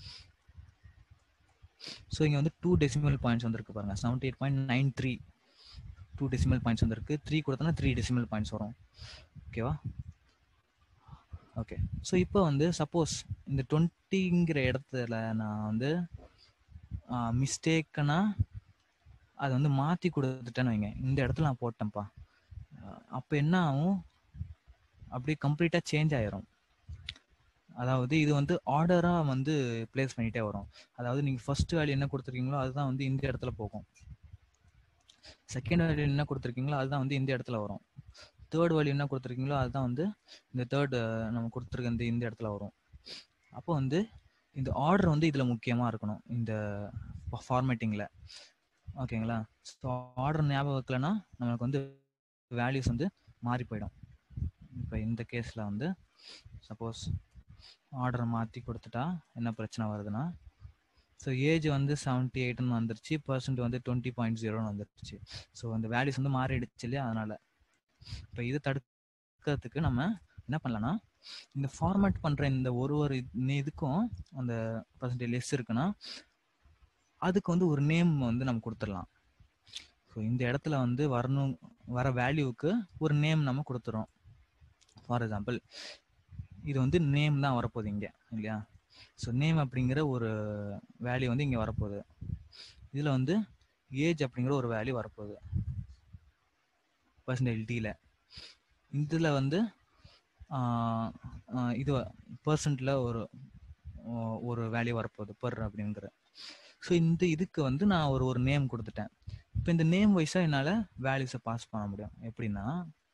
Speaker 2: ஸோ இங்கே வந்து டூ டெசிமல் பாயிண்ட்ஸ் வந்துருக்கு பாருங்க seventy eight point nine three two decimal points வந்துருக்கு த்ரீ கொடுத்தனா த்ரீ டெசிமல் பாயிண்ட்ஸ் வரும் ஓகேவா ஓகே ஸோ இப்போ வந்து சப்போஸ் இந்த டுவெண்ட்டிங்கிற இடத்துல நான் வந்து மிஸ்டேக்குனா அதை வந்து மாற்றி கொடுத்துட்டேன்னு வைங்க இந்த இடத்துல நான் போட்டேன்ப்பா அப்போ என்ன ஆகும் அப்படியே கம்ப்ளீட்டாக சேஞ்ச் ஆயிரும் அதாவது இது வந்து ஆர்டரா வந்து பிளேஸ் பண்ணிட்டே வரும் அதாவது நீங்க ஃபர்ஸ்ட் வேல்யூ என்ன கொடுத்துருக்கீங்களோ அதுதான் வந்து இந்த இடத்துல போகும் செகண்ட் வேல்யூ என்ன கொடுத்துருக்கீங்களோ அதுதான் வந்து இந்த இடத்துல வரும் தேர்ட் வேல்யூ என்ன கொடுத்துருக்கீங்களோ அதுதான் வந்து இந்த தேர்ட் நம்ம கொடுத்துருக்க இந்த இந்த இடத்துல வரும் அப்போ வந்து இந்த ஆர்டர் வந்து இதுல முக்கியமா இருக்கணும் இந்த ஃபார்மேட்டிங்ல ஓகேங்களா ஸோ ஆர்டர் ஞாபகம் வைக்கலன்னா நம்மளுக்கு வந்து வேல்யூஸ் வந்து மாறி போயிடும் இப்போ இந்த கேஸில் வந்து சப்போஸ் ஆர்டர் மாற்றி கொடுத்துட்டா என்ன பிரச்சனை வருதுன்னா ஸோ ஏஜ் வந்து செவன்ட்டி எயிட்னு வந்துருச்சு பர்சன்ட் வந்து டுவெண்ட்டி பாயிண்ட் ஜீரோன்னு வந்துருச்சு ஸோ அந்த வேல்யூஸ் வந்து மாறிடுச்சு இல்லையா அதனால இப்போ இது தடுக்கிறதுக்கு நம்ம என்ன பண்ணலாம்னா இந்த ஃபார்மேட் பண்ணுற இந்த ஒரு ஒரு இது- இதுக்கும் அந்த பர்சன்டேஜ் லெஸ் இருக்குன்னா அதுக்கு வந்து ஒரு நேம் வந்து நம்ம கொடுத்துடலாம் ஸோ இந்த இடத்துல வந்து வரணும் வர வேல்யூவுக்கு ஒரு நேம் நம்ம கொடுத்துறோம் ஃபார் எக்ஸாம்பிள் இது வந்து நேம் தான் வரப்போகுது இங்கே இல்லையா ஸோ நேம் அப்படிங்கிற ஒரு வேல்யூ வந்து இங்கே வரப்போகுது இதில் வந்து ஏஜ் அப்படிங்கிற ஒரு வேல்யூ வரப்போகுது பர்சன்டேஜ் டியில் இதில் வந்து ஆஹ், ஆஹ், இது பர்சன்ட்ல ஒரு ஆஹ், ஒரு வேல்யூ வரப்போகுது பர் அப்படிங்கிற ஸோ இந்த இதுக்கு வந்து நான் ஒரு ஒரு நேம் கொடுத்துட்டேன் இப்போ இந்த நேம் வைஸாக என்னால் வேல்யூஸை பாஸ் பண்ண முடியும் எப்படின்னா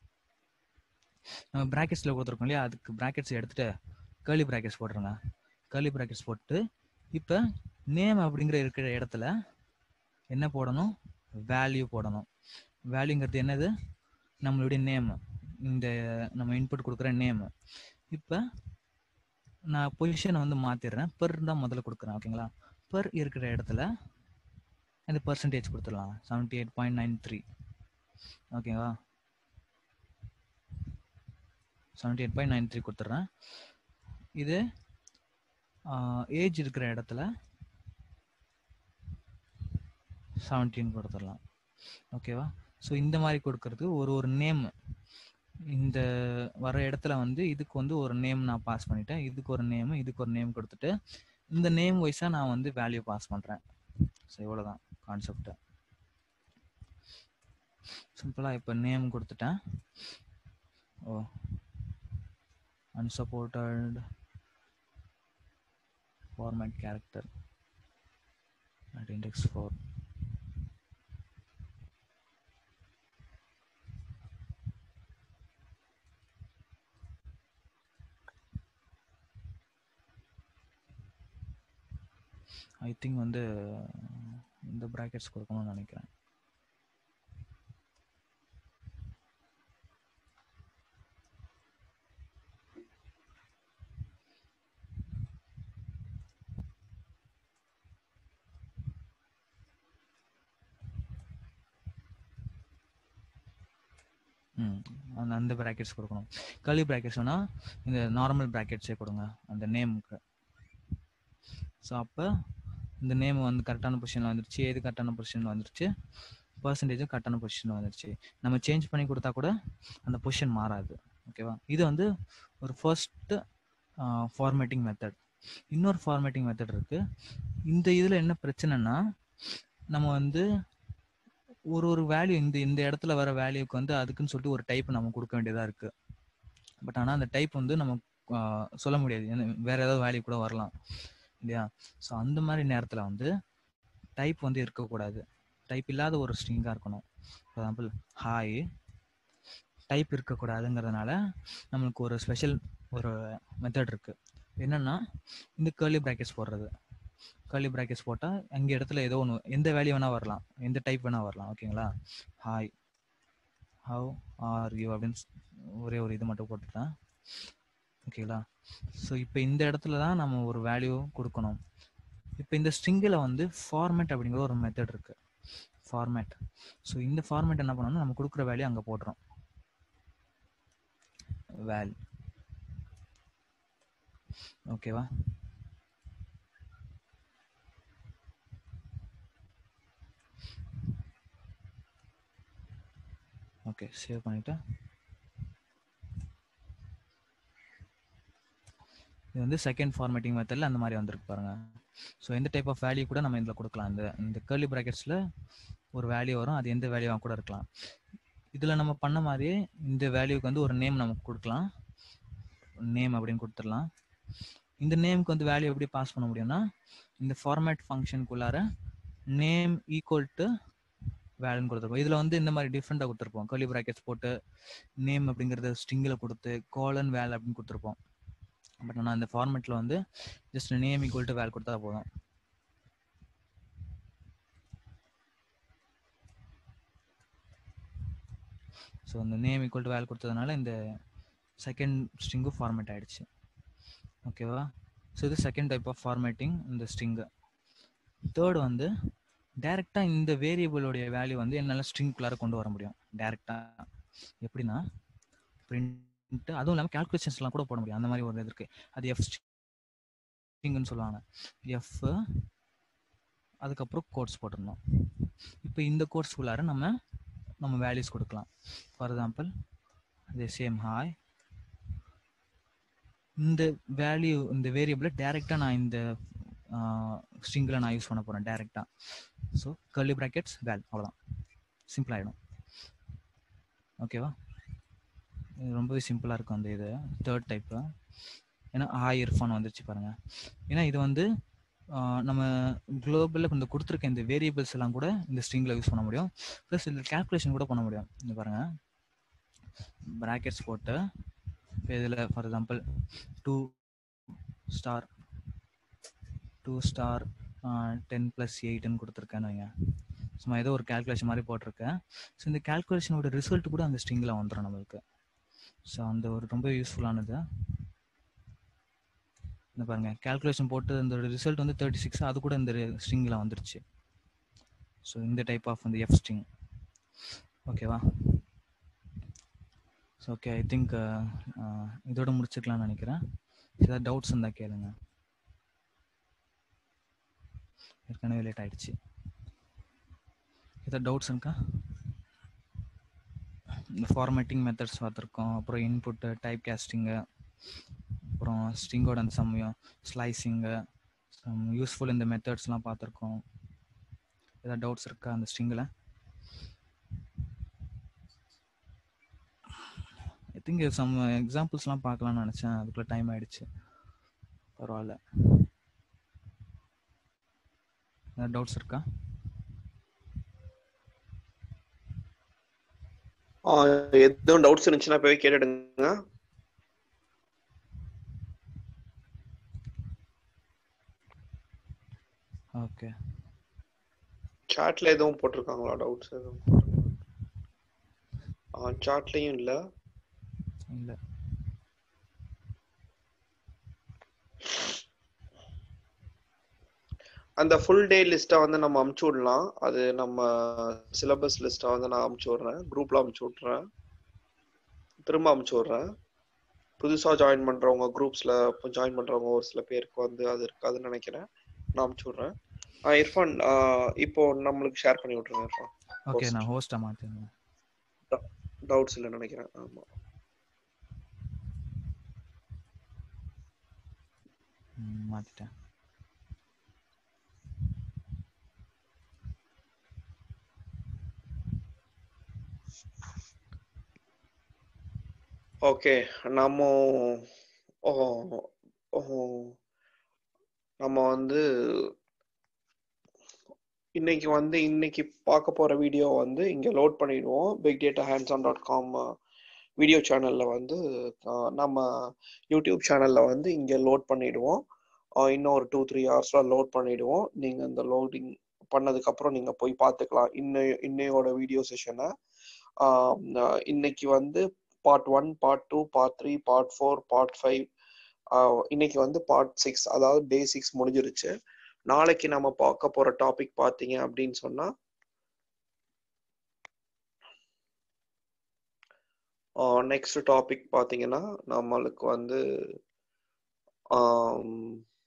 Speaker 2: நம்ம ப்ராக்கெட்ஸில் கொடுத்துருக்கோம் இல்லையா அதுக்கு ப்ராக்கெட்ஸ் எடுத்துட்டு கேர்லி ப்ராக்கெட்ஸ் போட்டுருங்க கேர்லி ப்ராக்கெட்ஸ் போட்டு இப்போ நேம் அப்படிங்கிற இருக்கிற இடத்துல என்ன போடணும் வேல்யூ போடணும் வேல்யூங்கிறது என்னது நம்மளுடைய நேம் இந்த நம்ம இன்புட் கொடுக்குற நேம் இப்போ நான் பொசிஷனை வந்து மாற்றிடுறேன் பெர் தான் முதல்ல கொடுக்குறேன் ஓகேங்களா பெர் இருக்கிற இடத்துல இந்த பர்சன்டேஜ் கொடுத்துடலாம் seventy eight point nine three ஓகேவா seventy eight point nine three கொடுத்துட்றேன் இது ஏஜ் இருக்கிற இடத்துல செவன்டீன் கொடுத்துடலாம் ஓகேவா ஸோ இந்த மாதிரி கொடுக்கறது ஒரு ஒரு நேம் இந்த வர இடத்துல வந்து இதுக்கு வந்து ஒரு நேம் நான் பாஸ் பண்ணிட்டேன் இதுக்கு ஒரு நேம் இதுக்கு ஒரு நேம் கொடுத்துட்டு இந்த நேம் வைஸாக நான் வந்து வேல்யூ பாஸ் பண்ணுறேன் ஸோ இவ்வளோதான் கான்செப்ட் சிம்பிளாக இப்போ நேம் கொடுத்துட்டேன் oh unsupported format character at index 4 I think வந்து இந்த ப்ராக்கெட்ஸ் கொடுக்கணும்னு நினைக்கிறேன் ம் அந்த அந்த ப்ராக்கெட்ஸ் கொடுக்கணும் கலி ப்ராக்கெட்ஸ் வேணால் இந்த நார்மல் ப்ராக்கெட்ஸே கொடுங்க அந்த நேமுக்கு ஸோ அப்போ இந்த நேம் வந்து கரெக்டான பொசிஷனில் வந்துருச்சு எது கரெக்டான பொசிஷனில் வந்துருச்சு பர்சன்டேஜும் கரெக்டான பொசிஷனில் வந்துருச்சு நம்ம சேஞ்ச் பண்ணி கொடுத்தா கூட அந்த பொசிஷன் மாறாது ஓகேவா இது வந்து ஒரு ஃபர்ஸ்ட்டு ஃபார்மேட்டிங் மெத்தட் இன்னொரு ஃபார்மேட்டிங் மெத்தட் இருக்குது இந்த இதில் என்ன பிரச்சனைனா நம்ம வந்து ஒரு ஒரு வேல்யூ இந்த இந்த இடத்துல வர வேல்யூக்கு வந்து அதுக்குன்னு சொல்லிட்டு ஒரு டைப் நம்ம கொடுக்க வேண்டியதாக இருக்குது பட் ஆனால் அந்த டைப் வந்து நம்ம ஆஹ், சொல்ல முடியாது ஏன்னா வேற ஏதாவது வேல்யூ கூட வரலாம் இல்லையா ஸோ அந்த மாதிரி நேரத்தில் வந்து டைப் வந்து இருக்கக்கூடாது டைப் இல்லாத ஒரு ஸ்ட்ரிங்காக இருக்கணும் ஃபார் எக்ஸாம்பிள் ஹாய் டைப் இருக்கக்கூடாதுங்கிறதுனால நம்மளுக்கு ஒரு ஸ்பெஷல் ஒரு மெத்தட் இருக்குது என்னன்னா இந்த கேர்லி ப்ராக்கெட்ஸ் போடுறது கேர்லி ப்ராக்கெட்ஸ் போட்டால் அங்கே இடத்துல ஏதோ ஒன்று எந்த வேல்யூ வேணால் வரலாம் எந்த டைப் வேணால் வரலாம் ஓகேங்களா ஹாய் ஹவ் ஆர் யூ அப்படின்னு ஸ்- ஒரே ஒரு இது மட்டும் போட்டுட்டேன் ஓகேங்களா ஸோ இப்போ இந்த இடத்துல தான் நம்ம ஒரு வேல்யூ கொடுக்கணும் இப்போ இந்த ஸ்ட்ரிங்கில் வந்து ஃபார்மேட் அப்படிங்கிற ஒரு மெத்தட் இருக்கு ஃபார்மேட் ஸோ இந்த ஃபார்மேட் என்ன பண்ணணும்னா நம்ம கொடுக்குற வேல்யூ அங்கே போடுறோம் வேல் ஓகேவா ஓகே சேவ் பண்ணிட்டேன் இது வந்து செகண்ட் ஃபார்மேட்டிங் மெத்தடில் அந்த மாதிரி வந்திருக்கு பாருங்க ஸோ எந்த டைப் ஆஃப் வேல்யூ கூட நம்ம இதில் கொடுக்கலாம் இந்த இந்த கேர்லி ப்ராக்கெட்ஸில் ஒரு வேல்யூ வரும் அது எந்த வேல்யூவாக கூட இருக்கலாம் இதில் நம்ம பண்ண மாதிரியே இந்த வேல்யூக்கு வந்து ஒரு நேம் நமக்கு கொடுக்கலாம் நேம் அப்படின்னு கொடுத்துடலாம் இந்த நேமுக்கு வந்து வேல்யூ எப்படி பாஸ் பண்ண முடியும்னா இந்த ஃபார்மேட் ஃபங்க்ஷனுக்குள்ளார நேம் ஈக்குவல் டு வேல்யூன்னு கொடுத்துருப்போம் இதில் வந்து இந்த மாதிரி டிஃப்ரெண்ட்டாக கொடுத்துருப்போம் கர்லி ப்ராக்கெட்ஸ் போட்டு நேம் அப்படிங்கிறத ஸ்ட்ரிங்கில் கொடுத்து காலன் வேல் அப்படின்னு கொடுத்துருப்போம் பட் ஆனால் இந்த ஃபார்மேட்டில் வந்து just name equal to val கொடுத்தா போதும் ஸோ இந்த நேம் ஈக்குவல் டு வேல் கொடுத்ததுனால இந்த செகண்ட் ஸ்ட்ரிங்கும் ஃபார்மேட் ஆயிடுச்சு ஓகேவா ஸோ இது செகண்ட் டைப் ஆஃப் ஃபார்மேட்டிங் இந்த ஸ்ட்ரிங்கு தேர்ட் வந்து டைரெக்டாக இந்த வேரியபிளோடைய வேல்யூ வந்து என்னால் ஸ்ட்ரிங்குள்ளார கொண்டு வர முடியும் டைரெக்டாக எப்படின்னா பிரிண்ட் அதுவும் இல்லாமல் கேல்குலேஷன்ஸ்லாம் கூட போட முடியும் அந்த மாதிரி ஒரு இது இருக்குது அது எஃப் ஸ்ட்ரிங்குன்னு சொல்லுவாங்க எஃப் அதுக்கப்புறம் கோட்ஸ் போட்டிருந்தோம் இப்போ இந்த கோட்ஸ்குள்ளார நம்ம நம்ம வேல்யூஸ் கொடுக்கலாம் ஃபார் எக்ஸாம்பிள் அதே சேம் ஹாய் இந்த வேல்யூ இந்த வேரியபிளை டைரெக்டாக நான் இந்த ஸ்ட்ரிங்கில் நான் யூஸ் பண்ண போகிறேன் டைரெக்டாக ஸோ கர்லி ப்ராக்கெட்ஸ் வேல் அவ்வளோதான் சிம்பிள் ஆகிடும் ஓகேவா இது ரொம்பவே சிம்பிளாக இருக்கும் அந்த இது தேர்ட் டைப்பு ஏன்னா ஹாய் இர்ஃபான் வந்துருச்சு பாருங்கள் ஏன்னா இது வந்து நம்ம குளோபலில் இந்த கொடுத்துருக்க இந்த வேரியபிள்ஸ் எல்லாம் கூட இந்த ஸ்ட்ரிங்கில் யூஸ் பண்ண முடியும் ப்ளஸ் இதில் கேல்குலேஷன் கூட பண்ண முடியும் இந்த பாருங்கள் ப்ராக்கெட்ஸ் போட்டு இப்போ இதில் for example two star two star ten plus எயிட்னு கொடுத்துருக்கேன்னு வைங்க சும்மா ஏதோ ஒரு கேல்குலேஷன் மாதிரி போட்டிருக்கேன் ஸோ இந்த கேல்குலேஷனோட ரிசல்ட் கூட அந்த ஸ்ட்ரிங்கில் வந்துடும் நம்மளுக்கு ஸோ அந்த ஒரு ரொம்ப யூஸ்ஃபுல்லானது இந்த பாருங்க கேல்குலேஷன் போட்டு இந்த ரிசல்ட் வந்து தேர்ட்டி சிக்ஸ் அது கூட இந்த ஸ்ட்ரிங்கில் வந்துருச்சு ஸோ இந்த டைப் ஆஃப் அந்த எஃப் ஸ்ட்ரிங் ஓகேவா ஸோ ஓகே ஐ திங்க் இதோட முடிச்சுக்கலாம்னு நினைக்கிறேன் ஏதாவது டவுட்ஸ் இருந்தால் கேளுங்க ஏற்கனவே லேட் ஆயிடுச்சு ஏதாவது டவுட்ஸ் இருக்கா இந்த ஃபார்மேட்டிங் மெத்தட்ஸ் பார்த்துருக்கோம் அப்புறம் இன்புட்டு டைப் கேஸ்டிங்கு அப்புறம் ஸ்ட்ரிங்கோட அந்த சமயம் ஸ்லைசிங்கு சம் யூஸ்ஃபுல் இந்த மெத்தட்ஸ்லாம் பார்த்துருக்கோம் ஏதாவது டவுட்ஸ் இருக்கா அந்த ஸ்ட்ரிங்கில் ஐ திங்க் சம் எக்ஸாம்பிள்ஸ்லாம் பார்க்கலாம்னு நினச்சேன் அதுக்குள்ளே டைம் ஆயிடுச்சு பரவாயில்ல ஏதாவது டவுட்ஸ் இருக்கா
Speaker 1: எதுவும் டவுட்ஸ் இருந்துச்சுன்னா போய் கேட்டுடுங்க
Speaker 2: ஓகே
Speaker 1: சாட்ல எதுவும் போட்டிருக்காங்களா டவுட்ஸ் எதுவும் ஆ சாட்லயும் இல்ல
Speaker 2: இல்லை
Speaker 1: அந்த ஃபுல் டே லிஸ்ட்டை வந்து நம்ம அமுச்சு விடலாம் அது நம்ம சிலபஸ் லிஸ்ட்டை வந்து நான் அமுச்சு விட்றேன் குரூப்ல அமுச்சு விட்றேன் திரும்ப அமுச்சு விட்றேன் புதுசா ஜாயின் பண்றவங்க குரூப்ஸ்ல ஜாயின் பண்றவங்க ஒரு சில பேருக்கு வந்து அது இருக்காதுன்னு நினைக்கிறேன் நான் அமுச்சு விட்றேன் ஆ இர்ஃபான் ஆ, இப்போ நம்மளுக்கு ஷேர் பண்ணி விட்ருங்க இர்ஃபான்
Speaker 2: ஓகே
Speaker 1: Host.
Speaker 2: நான் ஹோஸ்ட்டாக மாற்றிருந்தேன்
Speaker 1: டவுட்ஸ் இல்லைன்னு நினைக்கிறேன் ஆமா
Speaker 2: மாற்றிட்டேன்
Speaker 1: ஓகே நம்ம ஓ, ஓ, நம்ம வந்து இன்னைக்கு வந்து இன்னைக்கு பார்க்க போற வீடியோ வந்து இங்க லோட் பண்ணிடுவோம் big data hands on dot com video சேனல்ல வந்து அஹ், நம்ம யூடியூப் சேனல்ல வந்து இங்க லோட் பண்ணிடுவோம் அஹ், இன்னும் ஒரு டூ த்ரீ ஹவர்ஸ்ல லோட் பண்ணிடுவோம் நீங்க இந்த லோடிங் பண்ணதுக்கு அப்புறம் நீங்க போய் பார்த்துக்கலாம் இன்னை இன்னையோட வீடியோ செஷனை இன்னைக்கு வந்து part one part two part three part four part five இன்னைக்கு வந்து பார்ட் சிக்ஸ் அதாவது டே சிக்ஸ் முடிஞ்சிருச்சு நாளைக்கு நம்ம பார்க்க போற டாபிக் பார்த்தீங்க அப்படின்னு சொன்னா நெக்ஸ்ட் டாபிக் பார்த்தீங்கன்னா நம்மளுக்கு வந்து ஆம்,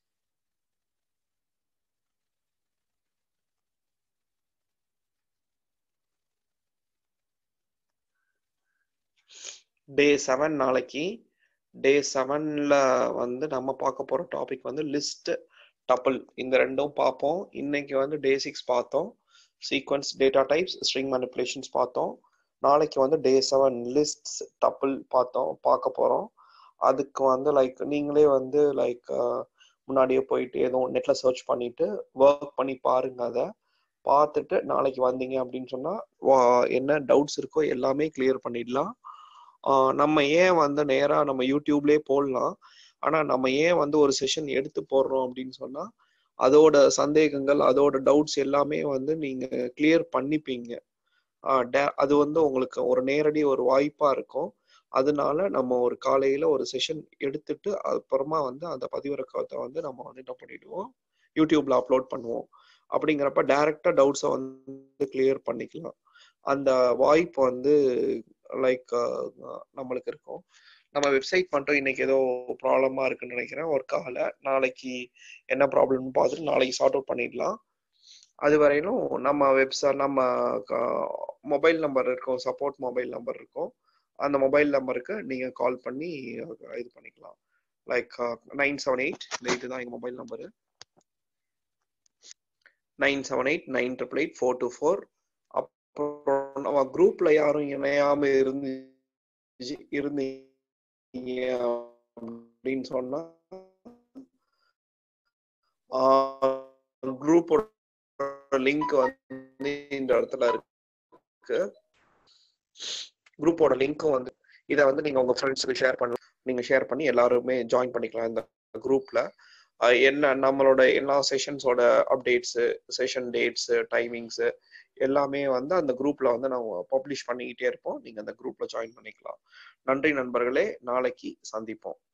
Speaker 1: டே செவன் நாளைக்கு டே செவன்ல வந்து நம்ம பார்க்க போற டாபிக் வந்து லிஸ்ட் டப்பிள் இந்த ரெண்டும் பார்ப்போம் இன்னைக்கு வந்து டே சிக்ஸ் பார்த்தோம் sequence data types string manipulations பார்த்தோம் நாளைக்கு வந்து டே செவன் லிஸ்ட்ஸ் டப்பிள் பார்த்தோம் பார்க்க போறோம் அதுக்கு வந்து லைக் நீங்களே வந்து லைக் முன்னாடியே போயிட்டு எதுவும் நெட்ல சர்ச் பண்ணிட்டு ஒர்க் பண்ணி பாருங்க அதை பார்த்துட்டு நாளைக்கு வந்தீங்க அப்படின்னு சொன்னா என்ன டவுட்ஸ் இருக்கோ எல்லாமே கிளியர் பண்ணிடலாம் நம்ம ஏன் வந்து நேரா நம்ம யூடியூப்லயே போடலாம் ஆனா நம்ம ஏன் வந்து ஒரு செஷன் எடுத்து போடுறோம் அப்படின்னு சொன்னா அதோட சந்தேகங்கள் அதோட டவுட்ஸ் எல்லாமே வந்து நீங்க கிளியர் பண்ணிப்பீங்க அது வந்து உங்களுக்கு ஒரு நேரடி ஒரு வாய்ப்பா இருக்கும் அதனால நம்ம ஒரு காலையில ஒரு செஷன் எடுத்துட்டு அப்புறமா வந்து அந்த பதிவிறக்கத்தை வந்து நம்ம வந்து என்ன பண்ணிடுவோம் யூடியூப்ல அப்லோட் பண்ணுவோம் அப்படிங்கிறப்ப டைரக்டா டவுட்ஸை வந்து கிளியர் பண்ணிக்கலாம் அந்த வாய்ப்பு வந்து லைக் நம்மளுக்கு இருக்கும் நம்ம வெப்சைட் மட்டும் இன்னைக்கு ஏதோ ப்ராப்ளமா இருக்குன்னு நினைக்கிறேன் ஒர்க் ஆகல நாளைக்கு என்ன ப்ராப்ளம்னு பார்த்துட்டு நாளைக்கு சார்ட் அவுட் பண்ணிடலாம் அது வரையிலும் நம்ம வெப்சைட் நம்ம மொபைல் நம்பர் இருக்கும் சப்போர்ட் மொபைல் நம்பர் இருக்கும் அந்த மொபைல் நம்பருக்கு நீங்க கால் பண்ணி இது பண்ணிக்கலாம் லைக் நைன் செவன் எயிட் இந்த இதுதான் எங்க mobile number nine seven eight nine triple eight four two four அப்புறம் நம்ம குரூப்ல யாரும் இணையாம இருந்து இருந்தீங்க அப்படின்னு சொன்னா குரூப்போட லிங்க் வந்து இந்த இடத்துல இருக்கு குரூப்போட லிங்க்கும் வந்து இதை வந்து நீங்க உங்க ஃப்ரெண்ட்ஸுக்கு ஷேர் பண்ணலாம் நீங்க ஷேர் பண்ணி எல்லாருமே ஜாயின் பண்ணிக்கலாம் இந்த குரூப்ல என்ன நம்மளோட எல்லா செஷன்ஸோட அப்டேட்ஸு செஷன் டேட்ஸு டைமிங்ஸு எல்லாமே வந்து அந்த குரூப்ல வந்து நம்ம பப்ளிஷ் பண்ணிக்கிட்டே இருப்போம் நீங்க அந்த குரூப்ல ஜாயின் பண்ணிக்கலாம் நன்றி நண்பர்களே நாளைக்கு சந்திப்போம்